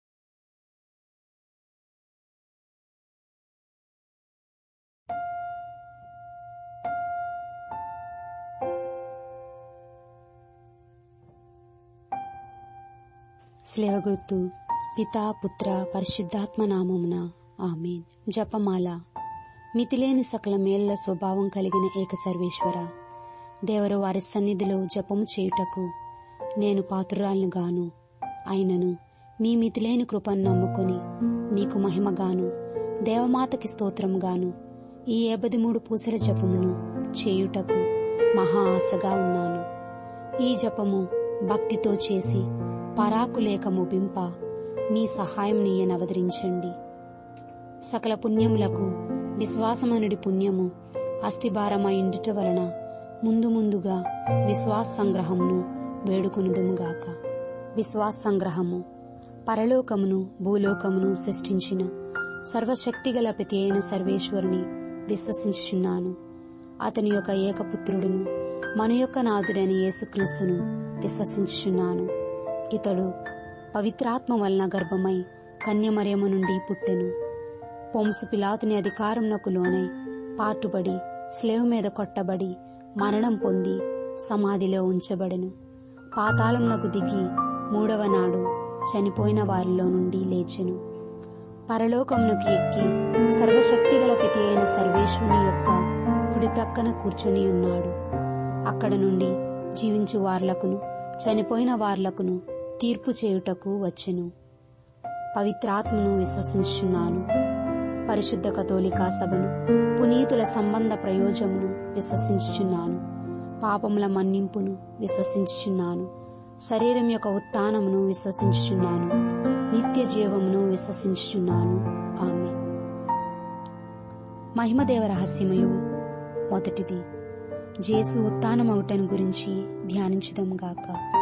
స్లేవగుర్తు పితా పుత్ర పరిశుద్ధాత్మ నామమున ఆమెన్ జపమాల మితిలేని సకల మేళ్ల స్వభావం కలిగిన ఏక సర్వేశ్వర దేవరు వారి సన్నిధిలో జపము చేయుటకు నేను పాత్రురాలను గాను అయినను మీ మితిలేని కృపను నమ్ముకొని మీకు మహిమగాను దేవమాతకి స్తోత్రముగాను ఈ ఏబది మూడు పూసల జపమును చేయుటకు మహా ఆశగా ఉన్నాను ఈ జపము భక్తితో చేసి పరాకులేక ముగింప మీ సహాయం నీయనవదరించండి సకల పుణ్యములకు విశ్వాసమనుడి పుణ్యము అస్థిభారమైండుట వలన ముందు ముందుగా విశ్వాస సంగ్రహమును వేడుకొనుదుముగాక విశ్వాస సంగ్రహము పరలోకమును భూలోకమును సృష్టించిన సర్వశక్తిగల ప్రతి అయిన సర్వేశ్వరుని విశ్వసించుచున్నాను అతని యొక్క ఏకపుత్రుడును మన యొక్క నాథుడైన యేసుక్రీస్తును విశ్వసించుచున్నాను ఇతడు పవిత్రాత్మ వలన గర్భమై కన్యమరియమ నుండి పుట్టెను పొంసు పిలాతుని అధికారంనకు లోనై పాటుబడి స్లేవ్ మీద కొట్టబడి మరణం పొంది సమాధిలో ఉంచబడెను పాతాళంనకు దిగి మూడవ నాడు చనిపోయిన వారిలో నుండి లేచెను పరలోకమునకు ఎక్కి సర్వశక్తిగల పితి అయిన సర్వేశ్వరుని యొక్క కుడి ప్రక్కన కూర్చొని ఉన్నాడు అక్కడ నుండి జీవించు వార్లకును చనిపోయిన వార్లకును తీర్పు చేయుటకు వచ్చెను పవిత్రాత్మను విశ్వసించుచున్నాను పరిశుద్ధ కథోలికా సభను పునీతుల సంబంధ ప్రయోజమును విశ్వసించుచున్నాను పాపముల మన్నింపును విశ్వసించుచున్నాను శరీరం యొక్క ఉత్థానమును విశ్వసించుచున్నాను నిత్య జీవమును విశ్వసించుచున్నాను ఆమె మహిమదేవ రహస్యములు మొదటిది జేసు ఉత్థానమవుటను గురించి ధ్యానించుదాం గాక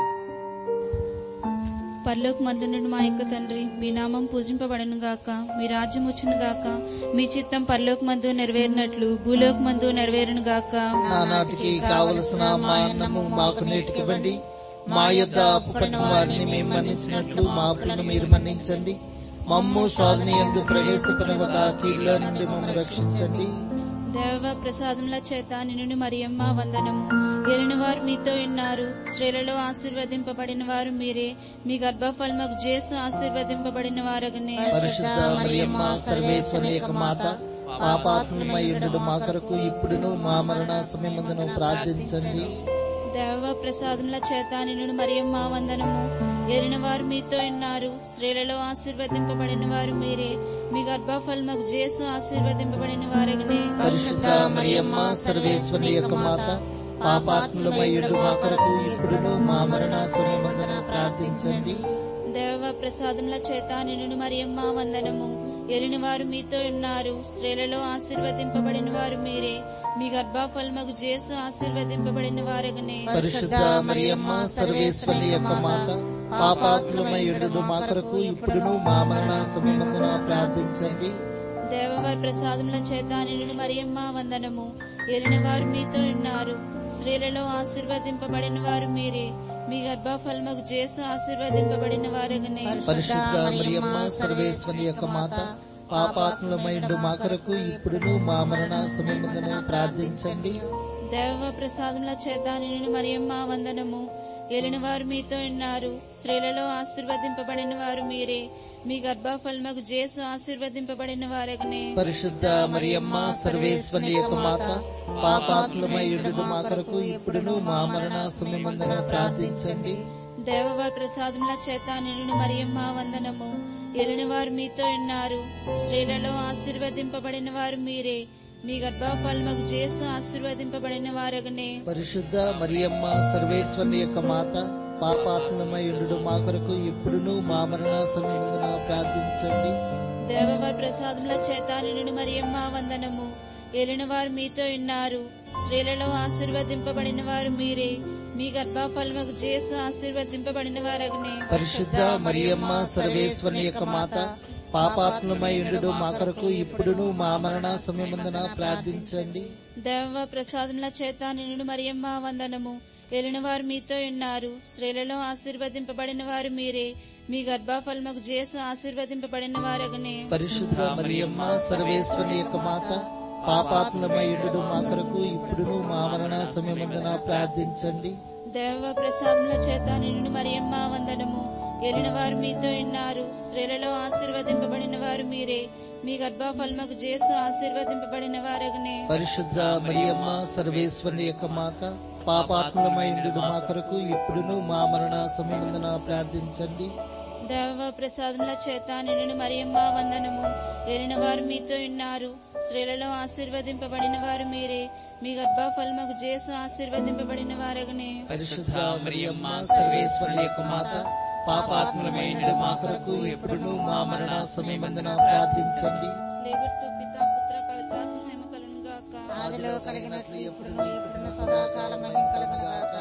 పరలోక మందునుడు మా యొక్క తండ్రి మీ నామం పూజింపబడను గాక మీ రాజ్యం వచ్చును గాక మీ చిత్తం పరలోక మందు నెరవేరినట్లు భూలోక మందు నెరవేరును గాక నానాటికి కావలసిన మా అన్నము మాకు నేటికివ్వండి మా యొద్ద అప్పుపడిన వారిని మేము మన్నించినట్లు మా అప్పులను మీరు మన్నించండి మమ్ము సాధన ఎందు ప్రవేశపడవక కీళ్ళ నుండి మమ్మల్ని రక్షించండి దేవ ప్రసాదముల చేత నిన్ను మరియమ్మ వందనము ఎరిన వారు మీతో ఉన్నారు స్త్రీలలో ఆశీర్వదింపబడిన వారు మీరే మీ గర్భఫలముకు జేసు ఆశీర్వదింపబడిన వారగనే పరిశుద్ధ మరియమ్మ సర్వేశ్వరి యొక్క మాత పాపాత్మయుడు మా కొరకు ఇప్పుడును మా మరణ సమయమందును ప్రార్థించండి దేవ ప్రసాదముల చేత నిన్ను మరియమ్మ వందనము ఎరిన వారు మీతో ఉన్నారు స్త్రీలలో ఆశీర్వదింపబడిన వారు మీరే మీ గర్భఫలముకు జేసు ఆశీర్వదింపబడిన వారగనే పరిశుద్ధ మరియమ్మ సర్వేశ్వరి యొక్క మాత పాపాత్ములమయ్యుడు మా కొరకు ఇప్పుడును మా మరణ సమయమందున ప్రార్థించండి దేవ ప్రసాదముల చేత నిన్ను మరియమ్మ వందనము ఎరిని వారు మీతో ఉన్నారు స్త్రీలలో ఆశీర్వదింపబడిన వారు మీరే మీ గర్భఫలముకు జేసు ఆశీర్వదింపబడిన వారగనే పరిశుద్ధ మరియమ్మ సర్వేశ్వరి యొక్క మాత పాపాత్ములమయ్యుడు మా కొరకు ఇప్పుడును మా మరణ సమయమందున ప్రార్థించండి దేవవారి ప్రసాదముల చేత నిన్ను మరియమ్మ వందనము ఎరిని వారు మీతో ఉన్నారు స్త్రీలలో ఆశీర్వదింపబడిన వారు మీరే మీ గర్భఫలముకు జేసు ఆశీర్వదింపబడిన వారగనే పరిశుద్ధ మరియమ్మ సర్వేశ్వరి యొక్క మాత పాపాత్ములమైండు మా కొరకు ఇప్పుడును మా మరణ సమయముందును ప్రార్థించండి దేవ ప్రసాదముల చేత నిన్ను మరియమ్మ వందనము ఎలిన వారు మీతో ఉన్నారు స్త్రీలలో ఆశీర్వదింపబడిన వారు మీరే మీ గర్భఫలముకు జేసు ఆశీర్వదింపబడిన వారగనే పరిశుద్ధ మరియమ్మ సర్వేశ్వరి యొక్క మాత పాపాత్ములమైండు మా కొరకు ఇప్పుడును మా మరణ సమయముందును ప్రార్థించండి దేవవారి ప్రసాదముల చేత నిన్ను మరియమ్మ వందనము ఎలిన వారు మీతో ఉన్నారు స్త్రీలలో ఆశీర్వదింపబడిన వారు మీరే మీ గర్భఫలముకు జేసు ఆశీర్వదింపబడిన వారగనే పరిశుద్ధ మరియమ్మ సర్వేశ్వరి యొక్క మాత పాపాత్ములమైండు మా కొరకు ఇప్పుడును మా మరణ సమయముందున ప్రార్థించండి దేవవారి ప్రసాదముల చేత నిన్ను మరియమ్మ వందనము ఎలిన వారు మీతో ఉన్నారు స్త్రీలలో ఆశీర్వదింపబడిన వారు మీరే మీ గర్భఫలముకు జేసు ఆశీర్వదింపబడిన వారగనే పరిశుద్ధ మరియమ్మ సర్వేశ్వరి యొక్క మాత పాపాత్ములమైండు మా కొరకు ఇప్పుడును మా మరణ సమయముందున ప్రార్థించండి దేవ ప్రసాదముల చేత నిన్ను మరియమ్మ వందనము ఎలిన వారు మీతో ఉన్నారు స్త్రీలలో ఆశీర్వదింపబడిన వారు మీరే మీ గర్భఫలముకు జేసు ఆశీర్వదింపబడిన వారగనే పరిశుద్ధ మరియమ్మ సర్వేశ్వరి యొక్క మాత పాపాత్ములమైండు మా కొరకు ఇప్పుడును మా మరణ సమయముందున ప్రార్థించండి దేవ ప్రసాదముల చేత నిన్ను మరియమ్మ వందనము ఎలిన వారు మీతో ఉన్నారు స్త్రీలలో ఆశీర్వదింపబడిన వారు మీరే మీ గర్భఫలముకు జేసు ఆశీర్వదింపబడిన వారగనే పరిశుద్ధ మరియమ్మ సర్వేశ్వరి యొక్క మాత పాపాత్ములమైండు మా కొరకు ఇప్పుడును మా మరణ సమయముందున ప్రార్థించండి దేవ ప్రసాదముల చేత నిన్ను మరియమ్మ వందనము ఎలిన వారు మీతో ఉన్నారు స్త్రీలలో ఆశీర్వదింపబడిన వారు మీరే మీ గర్భఫలముకు జేసు ఆశీర్వదింపబడిన వారగనే పరిశుద్ధ మరియమ్మ సర్వేశ్వరి యొక్క మాత పాపాత్ములమైండు మా కొరకు ఇప్పుడును మా మరణ సమయమందున ప్రార్థించండి స్లేవర్తో పిత పుత్ర పవిత్రాత్మ మహిమ కలుగును గాక ఆదిలో కలిగినట్లు ఎప్పుడును ఇప్పుడును సదాకాలం మహిమ కలుగును గాక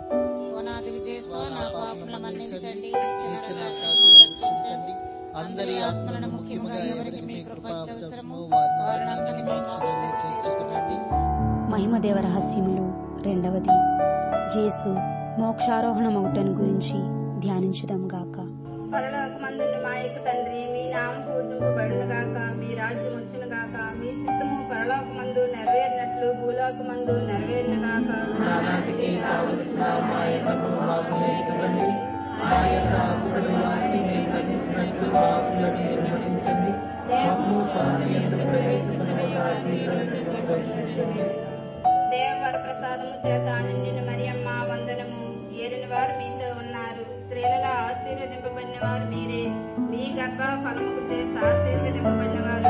ఓనాది విజయస్వ నా పాపముల మన్నించండి నిత్య నరకాగ్ని రక్షించండి అందరి ఆత్మలను ముఖ్యముగా ఎవరికి మీ కృప అవసరమో వారిని మీ మోక్షంలో చేర్చుకునండి మహిమదేవ రహస్యములు రెండవది జేసు మోక్షారోహణమౌటను గురించి ధ్యానించుదాం గాక పరలోకమందుండు మా యొక్క తండ్రి మీ నామం పూజింపబడును గాక మీ రాజ్యం వచ్చును గాక మీ చిత్తము పరలోకమందు నెరవేరినట్లు భూలోకమందు నెరవేరును గాక నానాటికి కావలసిన మా ఎన్నము మాకు నేర్చుకోండి మా యొక్క అప్పుడు వారిని మేము ఖండించినట్లు మా అప్పులను మీరు ఖండించండి మమ్ము స్వామి ఎందుకు ప్రవేశపెట్టకుండా రక్షించండి దేవవర ప్రసాదము చేత నిండిన మరియమ్మ వందనము ఏలిన వారు మీతో ఉన్నారు స్త్రీలలో ఆశీర్వదింపబడిన వారు మీరే మీ గర్భ ఫలముకు చేసి ఆశీర్వదింపబడిన వారు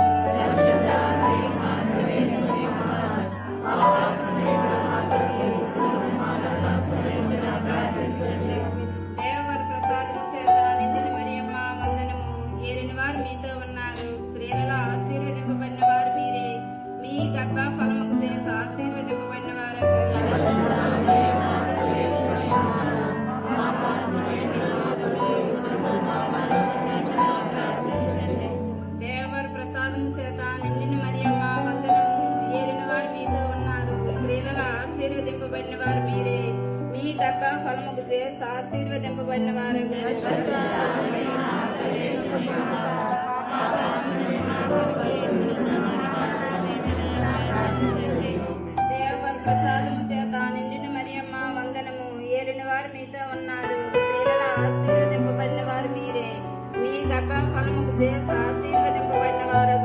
దేవవర ప్రసాదము చేత నిండిన మరియమ్మ వందనము ఏలిన వారు మీతో ఉన్నారు స్త్రీలలో ఆశీర్వదింపబడిన వారు మీరే మీ గర్భ ఫలముకు చేసి ఆశీర్వదింపబడిన వారు దేవర ప్రసాదం చేత నిండిన మరియమ్మ వందనము ఏలిన వారు మీతో ఉన్నారు స్త్రీలలో ఆశీర్వదింపబడిన వారు మీరే మీ గర్భ ఫలముకు చేసి ఆశీర్వదింపబడిన వారు ప్రసాదము చేత నిండిన మరియమ్మ వందనము ఏలిన వారు మీతో ఉన్నారు స్త్రీలలో ఆశీర్వదింపబడిన వారు మీరే మీ గర్భ ఫలముకు చేసి ఆశీర్వదింపబడిన వారు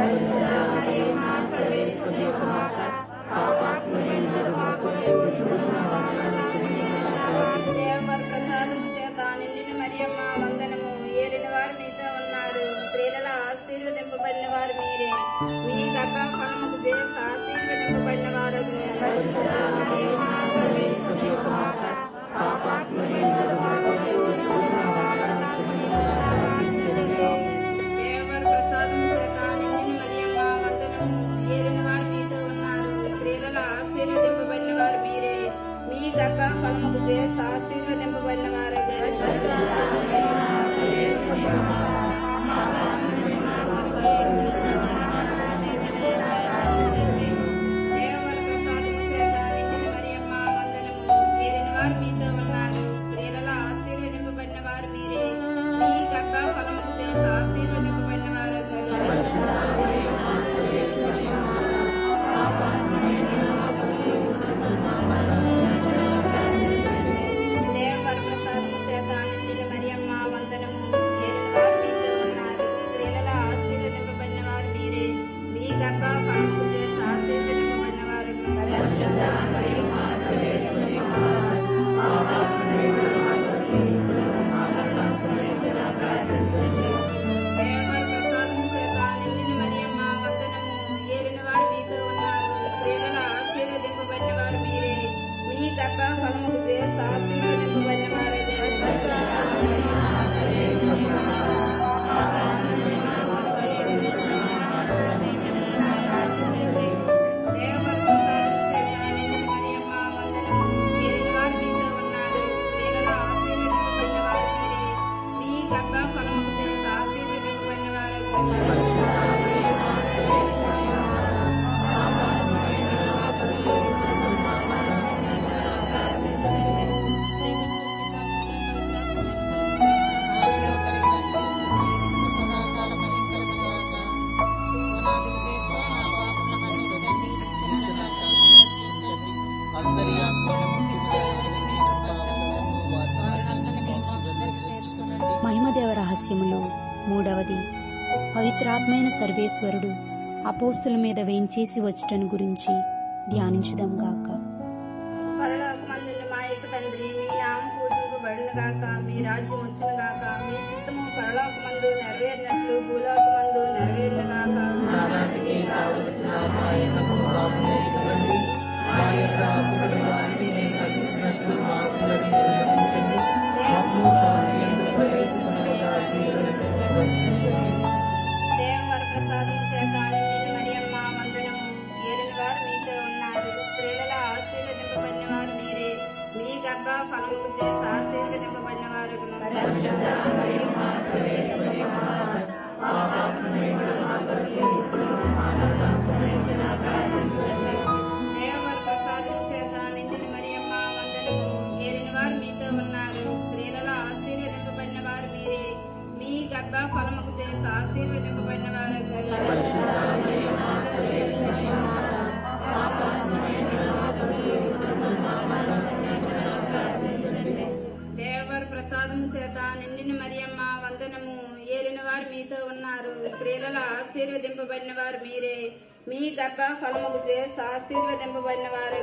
దేవర ప్రసాదము చేత నిండిన మరియమ్మ వందనము ఏలిన వారు మీతో ఉన్నారు స్త్రీలలో ఆశీర్వదింపబడిన వారు మీరే మీ గర్భ ఫలముకు చేసి ఆశీర్వదింపబడిన వారు దేవర ప్రసాదము చేత నిండిన మరియమ్మ వందనము ఏలిన వారు మీతో ఉన్నారు స్త్రీలలో ఆశీర్వదింపబడిన వారు మీరే మీ గర్భ ఫలముకు చేసి ఆశీర్వదింపబడిన వారు దేవర ప్రసాదము చేత నిండిన మరియమ్మ వందనము ఏలిన వారు మీతో ఉన్నారు స్త్రీలలో ఆశీర్వదింపబడిన వారు మీరే మీ గర్భ ఫలముకు చేసి ఆశీర్వదింపబడిన వారు దేవర ప్రసాదము చేత నిండిన మరియమ్మ వందనము ఏలిన వారు మీతో ఉన్నారు స్త్రీలలో ఆశీర్వదింపబడిన వారు మీరే మీ గర్భ ఫలముకు చేసి ఆశీర్వదింపబడిన వారు దేవర ప్రసాదము చేత నిండిన మరియమ్మ వందనము ఏలిన వారు మీతో ఉన్నారు స్త్రీలలో ఆశీర్వదింపబడిన వారు మీరే మీ గర్భ ఫలముకు చేసి ఆశీర్వదింపబడిన వారు దేవర ప్రసాదము చేత నిండిన మరియమ్మ వందనము ఏలిన వారు మీతో ఉన్నారు స్త్రీలలో ఆశీర్వదింపబడిన వారు మీరే మీ గర్భ ఫలముకు చేసి ఆశీర్వదింపబడిన వారు ఆదిలో కలిగినట్లు ఇప్పుడు సదాకాల మహిమ కలుగుగాక. పునాది విజయస్వ నా పాపముల మన్నించండి, నిత్యముగాక రక్షించండి. అందరి ఆత్మలను ముఖ్యముగా ఎవరిని మీ కృపావశము వారినందరినీ మీ మోక్షంలోకి చేర్చుకొనండి. మహిమదేవ రహస్యములో మూడవది పవిత్రాత్మైన సర్వేశ్వరుడు అపోస్తుల మీద వేంచేసి వచ్చటను గురించి ధ్యానించుదాం గాక పరలోకమందున్న మా యొక్క తండ్రి మీ నామం పూజింపబడును గాక మీ రాజ్యం వచ్చును గాక మీ చిత్తము పరలోకమందు నెరవేరినట్లు భూలోకమందు నెరవేరును గాక నానాటికి కావలసిన మా యొక్క పాపములను ఎత్తుకోండి. మా యొక్క అప్పులను వారికి మేము తగ్గించినట్లు మా అప్పులను నిర్వహించండి మమ్ము స్వాధీనంలో ప్రవేశింపకుండా కీడులను రక్షించండి దేవర ప్రసాదం చేత నిండిన మరియమ్మ వందనము ఏలిన వారు మీతో ఉన్నారు స్త్రీలలో ఆశీర్వదింపబడిన వారు మీరే మీ గర్భ ఫలముకు చేసి ఆశీర్వదింపబడిన వారు దేవర ప్రసాదం చేత నిండిన మరియమ్మ వందనము ఏలిన వారు మీతో ఉన్నారు స్త్రీలలో ఆశీర్వదింపబడిన వారు మీరే మీ గర్భ ఫలముకు చేసి ఆశీర్వదింపబడిన వారు దేవర ప్రసాదం చేత నిండిన మరియమ్మ వందనము ఏలిన వారు మీతో ఉన్నారు స్త్రీలలో ఆశీర్వదింపబడిన వారు మీరే మీ గర్భ ఫలముకు చేసి ఆశీర్వదింపబడిన వారు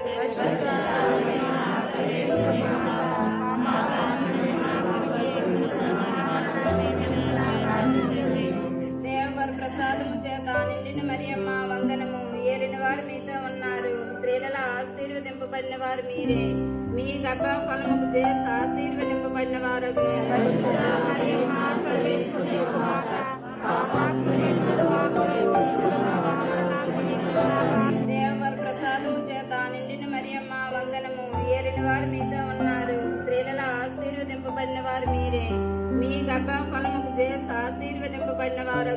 దేవర ప్రసాదము చేత నిండిన మరియమ్మ వందనము ఏలిన వారు మీతో ఉన్నారు స్త్రీలలో ఆశీర్వదింపబడిన వారు మీరే మీ గర్భ ఫలముకు చేసి ఆశీర్వదింపబడిన వారు దేవర ప్రసాదము చేత నిండిన మరియమ్మ వందనము ఏలిన వారు మీతో ఉన్నారు స్త్రీలలో ఆశీర్వదింపబడిన వారు మీరే మీ గర్భ ఫలముకు చేసి ఆశీర్వదింపబడిన వారు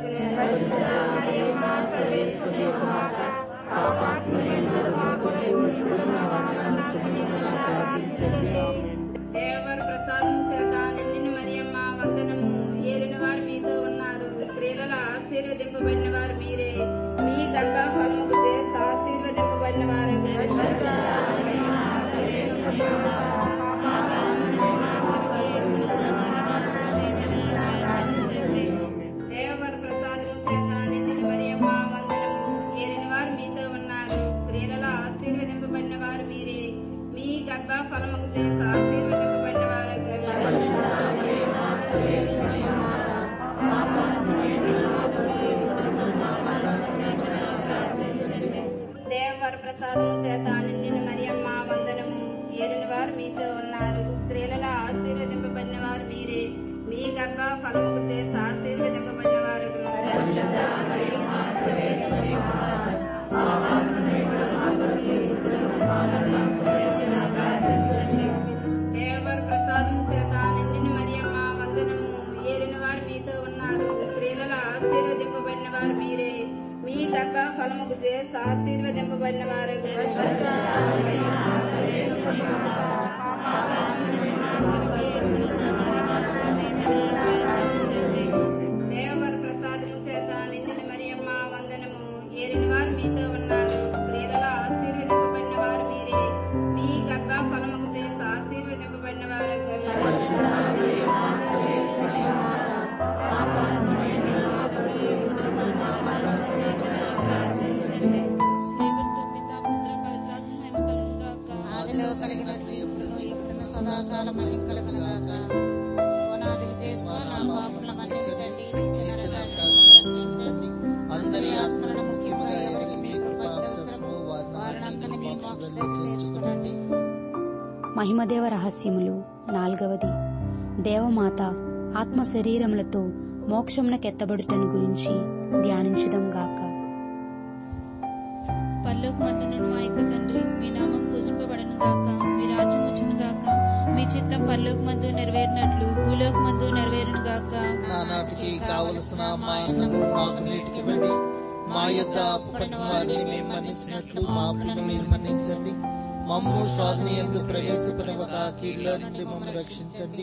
దేవర ప్రసాదం చేత నిండిన మరియమ్మ వందనము ఏలిన వారు మీతో ఉన్నారు స్త్రీలలో ఆశీర్వదింపబడిన వారు మీరే మీ గర్భ ఫలముకు చేసి ఆశీర్వదింపబడిన వారు ప్రసాదము చేత నిండిన మరియమ్మ వందనము ఏలిన వారు మీతో ఉన్నారు స్త్రీలలో ఆశీర్వదింపబడిన వారు మీరే మీ గర్భ ఫలముకు చేసి ఆశీర్వదింపబడిన వారు దేవర్ ప్రసాదం చేత నిండిన మరియమ్మ వందనము ఏలిన వారు మీతో ఉన్నారు స్త్రీలలో ఆశీర్వదింపబడిన వారు మీరే మీ గర్భ ఫలముకు చేసి ఆశీర్వదింపబడిన వారు దేవవర ప్రసాదము చేత నిండిన మరియమ్మ వందనము ఏలిన వారు మీతో ఉన్నారు స్త్రీలలో ఆశీర్వదింపబడిన వారు మీరే మీ గర్భ ఫలముకు చేసి ఆశీర్వదింపబడిన వారు స్నేహితులతో పితా పుత్ర పవిత్రాత్మ మహిమ కలుగును గాక ఆదిలో కలిగినట్లు ఎప్పుడును ఎప్పుడును సదాకాలం మహిమ కలుగునుగాక ఓనాది విజయస్వ నా పాపముల మన్నించండి నిత్య నరకాగ్ని రక్షించండి అందరి ఆత్మలను ముఖ్యముగా ఎవరికి మీ కృప అవసరమో వారిని మీ మోక్షంలో చేర్చుకునండి మహిమదేవ రహస్యములు నాల్గవది దేవమాత ఆత్మ శరీరములతో మోక్షమునకెత్తబడుటను గురించి ధ్యానించుదాం గాక పరలోక మందునుడు మా యొక్క తండ్రి మీ నామం పూజింపబడను గాక మీ రాజ్యం వచ్చును గాక మీ చిత్తం పరలోక మందు నెరవేరినట్లు భూలోక మందు నెరవేరును గాక నానాటికి కావలసిన మా అన్నము మాకు నేటికివ్వండి మా యొద్ద అప్పుపడిన వారిని మేము మన్నించినట్లు మా అప్పులను మీరు మన్నించండి మమ్ము సాధన ఎందు ప్రవేశపడవక కీళ్ళ నుంచి మమ్మల్ని రక్షించండి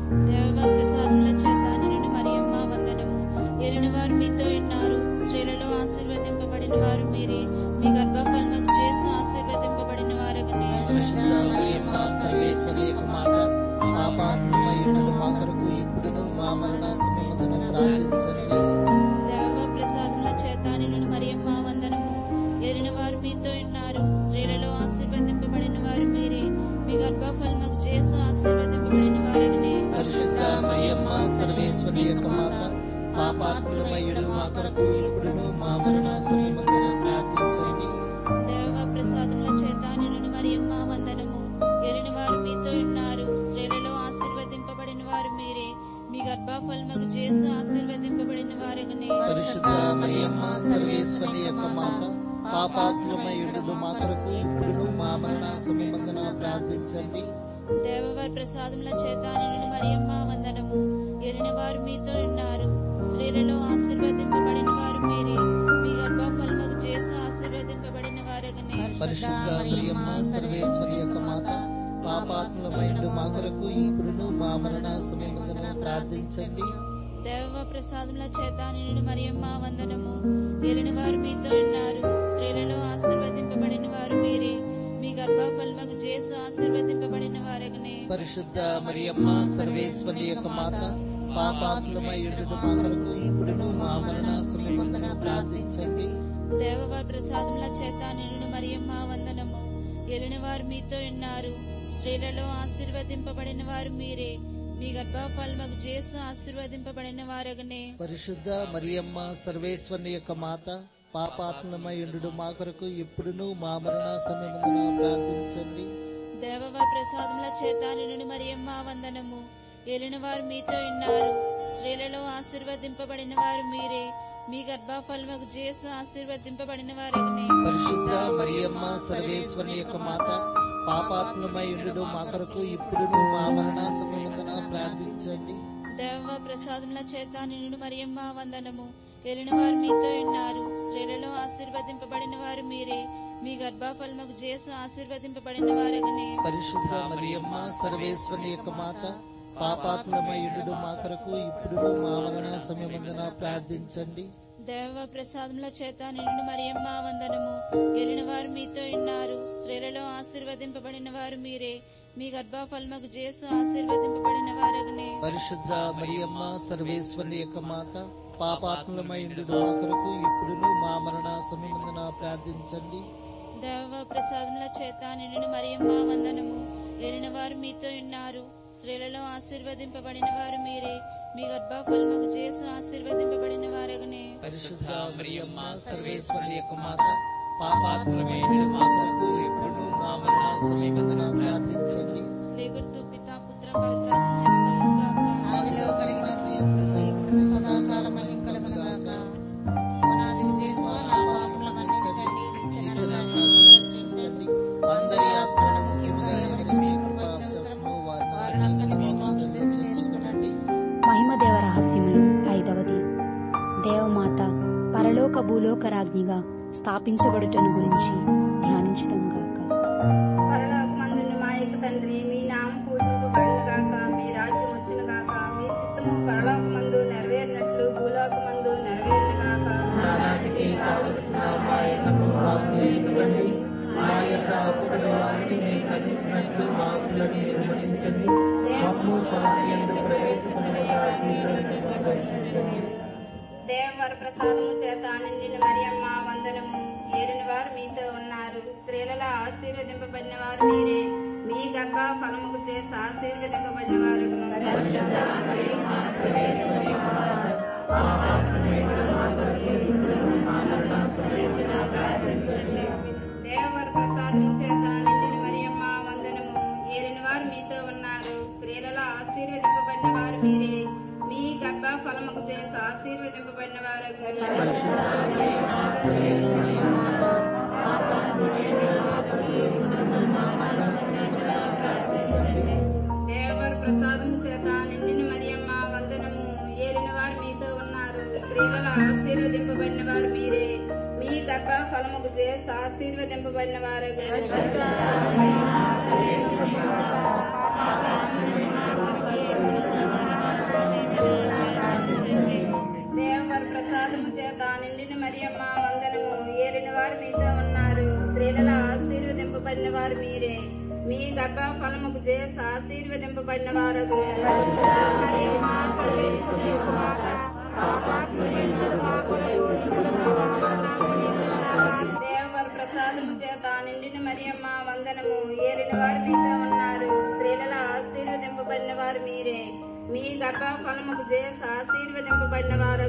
దేవ ప్రసాదముల చేత నిన్ను మరియమ్మ వందనము ఎరిన వారు మీతో ఉన్నారు స్త్రీలలో ఆశీర్వదింపబడిన వారు మీరే మీ గర్భఫలముకు చేసి ఆశీర్వదింపబడిన వారగనే పరిశుద్ధ మరియమ్మ సర్వేశ్వరి యొక్క మాత మా పాత్రమయుడు మా కొరకు ఇప్పుడును మా మరణ సమయమున ప్రార్థించండి దేవ ప్రసాదముల చేత నిన్ను మరియమ్మ వందనము ఎరిన వారు మీతో ఉన్నారు స్త్రీలలో ఆశీర్వదింపబడిన వారు మీరే మీ గర్భఫలముకు చేసి ఆశీర్వదింపబడిన వారగనే పరిశుద్ధ మరియమ్మ సర్వేశ్వరి యొక్క మాత పాపాత్ములమయుడు మా కొరకు ఇప్పుడును మా మరణ సమయమున ప్రార్థించండి దేవ ప్రసాదముల చేత నిన్ను మరియమ్మ వందనము ఎరిన వారు మీతో ఉన్నారు స్త్రీలలో ఆశీర్వదింపబడిన వారు మీరే మీ గర్భఫలముకు చేసి ఆశీర్వదింపబడిన వారగనే పరిశుద్ధ మరియమ్మ సర్వేశ్వరి యొక్క మాత పాపాత్ములమయుడు మా కొరకు ఇప్పుడును మా మరణ సమయమున ప్రార్థించండి దేవవారి ప్రసాదముల చేత నిన్ను మరియమ్మ వందనము ఎరిన వారు మీతో ఉన్నారు స్త్రీలలో ఆశీర్వదింపబడిన వారు మీరే మీ గర్భఫలముకు చేసి ఆశీర్వదింపబడిన వారగనే పరిశుద్ధ మరియమ్మ సర్వేశ్వరి యొక్క మాత పాపాత్ములమైండు మా కొరకు ఇప్పుడును మా మరణ సమయమున ప్రార్థించండి దేవ ప్రసాదముల చేత నిన్ను మరియమ్మ వందనము ఎరిన వారు మీతో ఉన్నారు స్త్రీలలో ఆశీర్వదింపబడిన వారు మీరే మీ గర్భఫలముకు చేసి ఆశీర్వదింపబడిన వారగనే పరిశుద్ధ మరియమ్మ సర్వేశ్వరి యొక్క మాత పాపాత్ములమైండు మా కొరకు ఇప్పుడును మా మరణ సమయమున ప్రార్థించండి దేవవారి ప్రసాదముల చేత నిన్ను మరియమ్మ వందనము ఎరిన వారు మీతో ఉన్నారు స్త్రీలలో ఆశీర్వదింపబడిన వారు మీరే మీ గర్భఫలముకు చేసు ఆశీర్వదింపబడిన వారగనే పరిశుద్ధ మరియమ్మ సర్వేశ్వరుని యొక్క మాత పాపాత్మయుడు మా కొరకు ఇప్పుడును మా మరణ సమయమున ప్రార్థించండి దేవవారి ప్రసాదముల చేత నిన్ను మరియమ్మ వందనము ఎరిన వారు మీతో ఉన్నారు స్త్రీలలో ఆశీర్వదింపబడిన వారు మీరే మీ గర్భఫలముకు చేసు ఆశీర్వదింపబడిన వారగనే పరిశుద్ధ మరియమ్మ సర్వేశ్వరుని యొక్క మాత పాపాత్మయుడు మా కొరకు ఇప్పుడును మా మరణ సమయమున ప్రార్థించండి దేవ ప్రసాదముల చేత నిన్ను మరియమ్మ వందనము ఎరిన వారు మీతో ఉన్నారు స్త్రీలలో ఆశీర్వదింపబడిన వారు మీరే మీ గర్భఫలముకు చేసు ఆశీర్వదింపబడిన వారగనే పరిశుద్ధ మరియమ్మ సర్వేశ్వరుని యొక్క మాత పాపాత్మయుడు మా కొరకు ఇప్పుడును మా మరణ సమయమున ప్రార్థించండి దేవ ప్రసాదముల చేత నిన్ను మరియమ్మ వందనము ఎరిన వారు మీతో ఉన్నారు స్త్రీలలో ఆశీర్వదింపబడిన వారు మీరే మీ గర్భఫలముకు చేసు ఆశీర్వదింపబడిన వారగనే పరిశుద్ధ మరియమ్మ సర్వేశ్వరుని యొక్క మాత పాపాత్మయుడు మా కొరకు ఇప్పుడును మా మరణ సమయమున ప్రార్థించండి దేవ ప్రసాదముల చేత నిన్ను మరియమ్మ వందనము ఎరిన వారు మీతో ఉన్నారు స్త్రీలలో ఆశీర్వదింపబడిన వారు మీరే మీ గర్భఫలముకు చేసు ఆశీర్వదింపబడిన వారగనే పరిశుద్ధ మరియమ్మ సర్వేశ్వరుని యొక్క మాత పాపాత్మమైన మా కొరకు ఇప్పుడు మా మరణ సమయమందున ప్రార్థించండి స్లేగుర్తు పిత పుత్ర పవిత్రాత్మ మహిమ కలుగుగాక ఆదిలో కలిగినట్లు ఎప్పుడు ఎప్పుడు సదాకాలం మళ్ళీ కలుగునగాక పునాది విజయస్వ నా పాపముల మన్నించండి నిత్య నరకాగ్ని నుండి రక్షించండి అందరి ఆత్మలను ముఖ్యముగా ఎవరికి మీ కృప అవసరమో వారిని మీ మోక్షం చేర్చుకునండి మహిమదేవ రహస్యములు ఐదవది దేవమాత పరలోక భూలోక రాజ్ఞిగా స్థాపించబడుటను గురించి ధ్యానించడం గాక పరలోకమందున్న మా యొక్క తండ్రి మీ నామం పూజింపబడును గాక మీ రాజ్యం వచ్చును గాక మీ చిత్తము పరలోకమందు నెరవేరినట్లు భూలోకమందు నెరవేరును గాక నానాటికి కావలసిన మా ఎన్నము మాకు నేర్చుకోండి మా యొక్క అప్పుడు వారిని మేము ఖండించినట్లు మా అప్పులను మీరు మన్నించండి మమ్ము శాంతి ఎందు ప్రవేశపడగా రక్షించండి దేవవర ప్రసాదము చేత నిండిన మరియమ్మ వందనము ఏరిన వారు మీతో ఉన్నారు స్త్రీలలో ఆశీర్వదింపబడిన వారు మీరే మీ గర్భ ఫలముకు చేసి ఆశీర్వదింపబడిన వారు దేవవర ప్రసాదము చేత నిండిన మరియమ్మ వందనము ఏరిన వారు మీతో ఉన్నారు స్త్రీలలో ఆశీర్వదింపబడిన వారు మీరే మీ గర్భ ఫలముకు చేసి ఆశీర్వదింపబడిన వారు దేవర ప్రసాదం చేత నిండిన మరియమ్మ వందనము ఏలిన వారు మీతో ఉన్నారు స్త్రీలలో ఆశీర్వదింపబడిన వారు మీరే మీ గర్భ ఫలముకు చేసి ఆశీర్వదింపబడిన వారు దేవర ప్రసాదము చేత నిండిన మరియమ్మ వందనము ఏలిన వారు మీతో ఉన్నారు స్త్రీలలో ఆశీర్వదింపబడిన వారు మీరే మీ గర్భ ఫలముకు చేసి ఆశీర్వదింపబడిన వారు దేవర ప్రసాదము చేత నిండిన మరియమ్మ వందనము ఏలిన వారు మీతో ఉన్నారు స్త్రీలలో ఆశీర్వదింపబడిన వారు మీరే మీ గర్భ ఫలముకు చేసి ఆశీర్వదింపబడిన వారు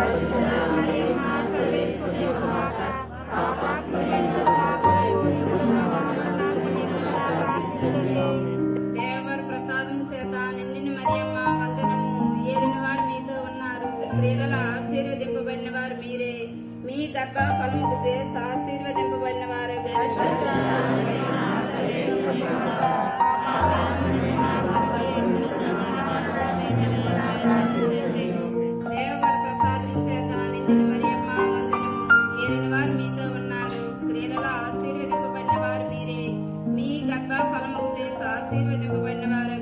దేవర ప్రసాదం చేత నిండిన మరియమ్మ వందనము ఏలిన వారు మీతో ఉన్నారు స్త్రీలలో ఆశీర్వదింపబడిన వారు మీరే మీ గర్భ ఫలముకు చేసి ఆశీర్వదింపబడిన వారు దేవర ప్రసాదం చేత నిండిన మరియమ్మ వందనము ఏలిన వారు మీతో ఉన్నారు స్త్రీలలో ఆశీర్వదింపబడిన వారు మీరే మీ గర్భ ఫలముకు చేసి ఆశీర్వదింపబడిన వారు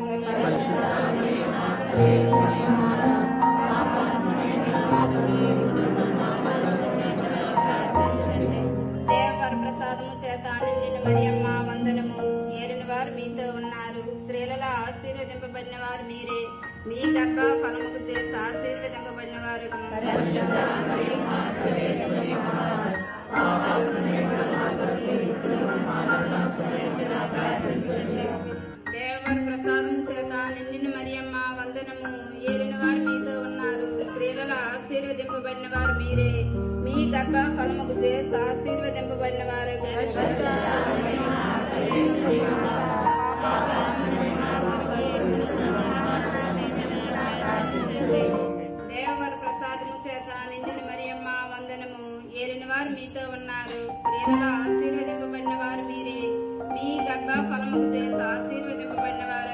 దేవర ప్రసాదము చేత నిండిన మరియమ్మ వందనము ఏలిన వారు మీతో ఉన్నారు స్త్రీలలో ఆశీర్వదింపబడిన వారు మీరే మీ గర్భ ఫలముకు చేసి ఆశీర్వదింపబడిన వారు దేవర ప్రసాదం చేత నిండిన మరియమ్మ వందనము ఏలిన వారు మీతో ఉన్నారు స్త్రీలలో ఆశీర్వదింపబడిన వారు మీరే మీ గర్భ ఫలముకు చేసి ఆశీర్వదింపబడిన వారు దేవర ప్రసాదము చేత నిండిన మరియమ్మ వందనము ఏలిన వారు మీతో ఉన్నారు స్త్రీలలో ఆశీర్వదింపబడిన వారు మీరే మీ గర్భ ఫలముకు చేసి ఆశీర్వదింపబడిన వారు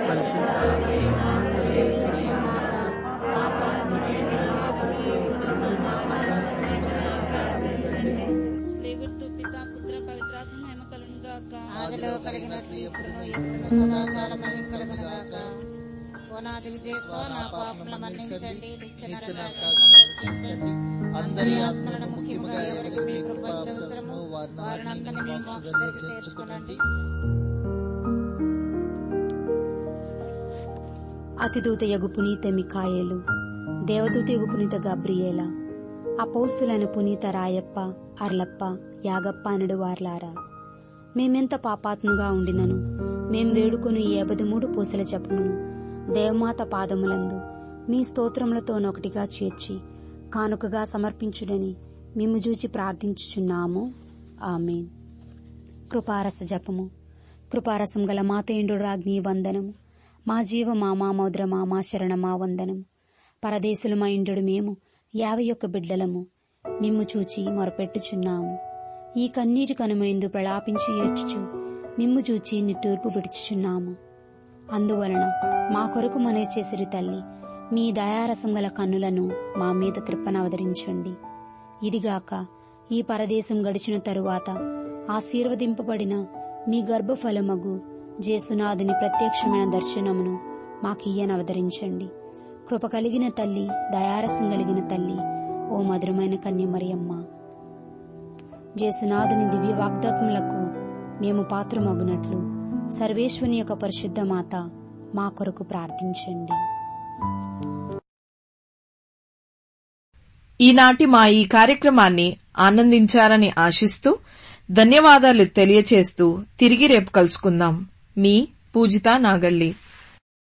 స్లేగుర్తు పిత పుత్ర పవిత్రాత్మ మహిమ కలుగుగాక ఆదిలో కలిగినట్లు ఎప్పుడును ఎప్పుడు సదాకాలం మళ్ళీ కలుగునగాక పునాది విజయస్వ నా పాపముల మన్నించండి నిత్య నరకాగ్ని నుండి రక్షించండి అందరి ఆత్మలను ముఖ్యముగా ఎవరికి మీ కృప అవసరమో వారినందరినీ మీ మోక్ష దగ్గర చేర్చుకునండి అతిదూతయగు పునీత మికాయేలు దేవదూతయగు పునీత గబ్రియేల అపౌస్తులైన పునీత రాయప్ప అర్లప్ప యాగప్ప అనడు వార్లారా మేమెంత పాపాత్ముగా ఉండినను మేం వేడుకొని ఈ మూడు పూసల జపమును దేవమాత పాదములందు మీ స్తోత్రములతోనొకటిగా చేర్చి కానుకగా సమర్పించుడని మిమ్ము చూచి ప్రార్థించుచున్నాము ఆమెన్ కృపారస జపము కృపారసం గల మాతేండు రాజ్ఞి వందనము మా జీవ మా మా మౌద్ర మా మా శరణ మా వందనము పరదేశులు మా ఇండు మేము యాభై ఒక్క బిడ్డలము మిమ్ము చూచి మొరపెట్టుచున్నాము ఈ కన్నీటి కనుమైందు ప్రలాపించి ఏడ్చుచు మిమ్ము చూచి నిట్టూర్పు విడుచుచున్నాము అందువలన మా కొరకు మనే చేసిరి తల్లి మీ దయారసం గల కన్నులను మా మీద త్రిప్పనవతరించండి ఇదిగాక ఈ పరదేశం గడిచిన తరువాత ఆశీర్వదింపబడిన మీ గర్భఫలమగు జేసునాథుని ప్రత్యక్షమైన దర్శనమును మాకియ్యనవతరించండి కృప కలిగిన తల్లి దయారసం కలిగిన తల్లి ఓ మధురమైన కన్యమరియమ్మ జేసునాథుని దివ్య వాగ్దాత్ములకు మేము పాత్రమగునట్లు సర్వేశ్వని యొక్క పరిశుద్ధ మాత మా కొరకు ప్రార్థించండి ఈనాటి మా ఈ కార్యక్రమాన్ని ఆనందించారని ఆశిస్తూ ధన్యవాదాలు తెలియచేస్తూ తిరిగి రేపు కలుసుకుందాం మీ పూజిత నాగళ్ళి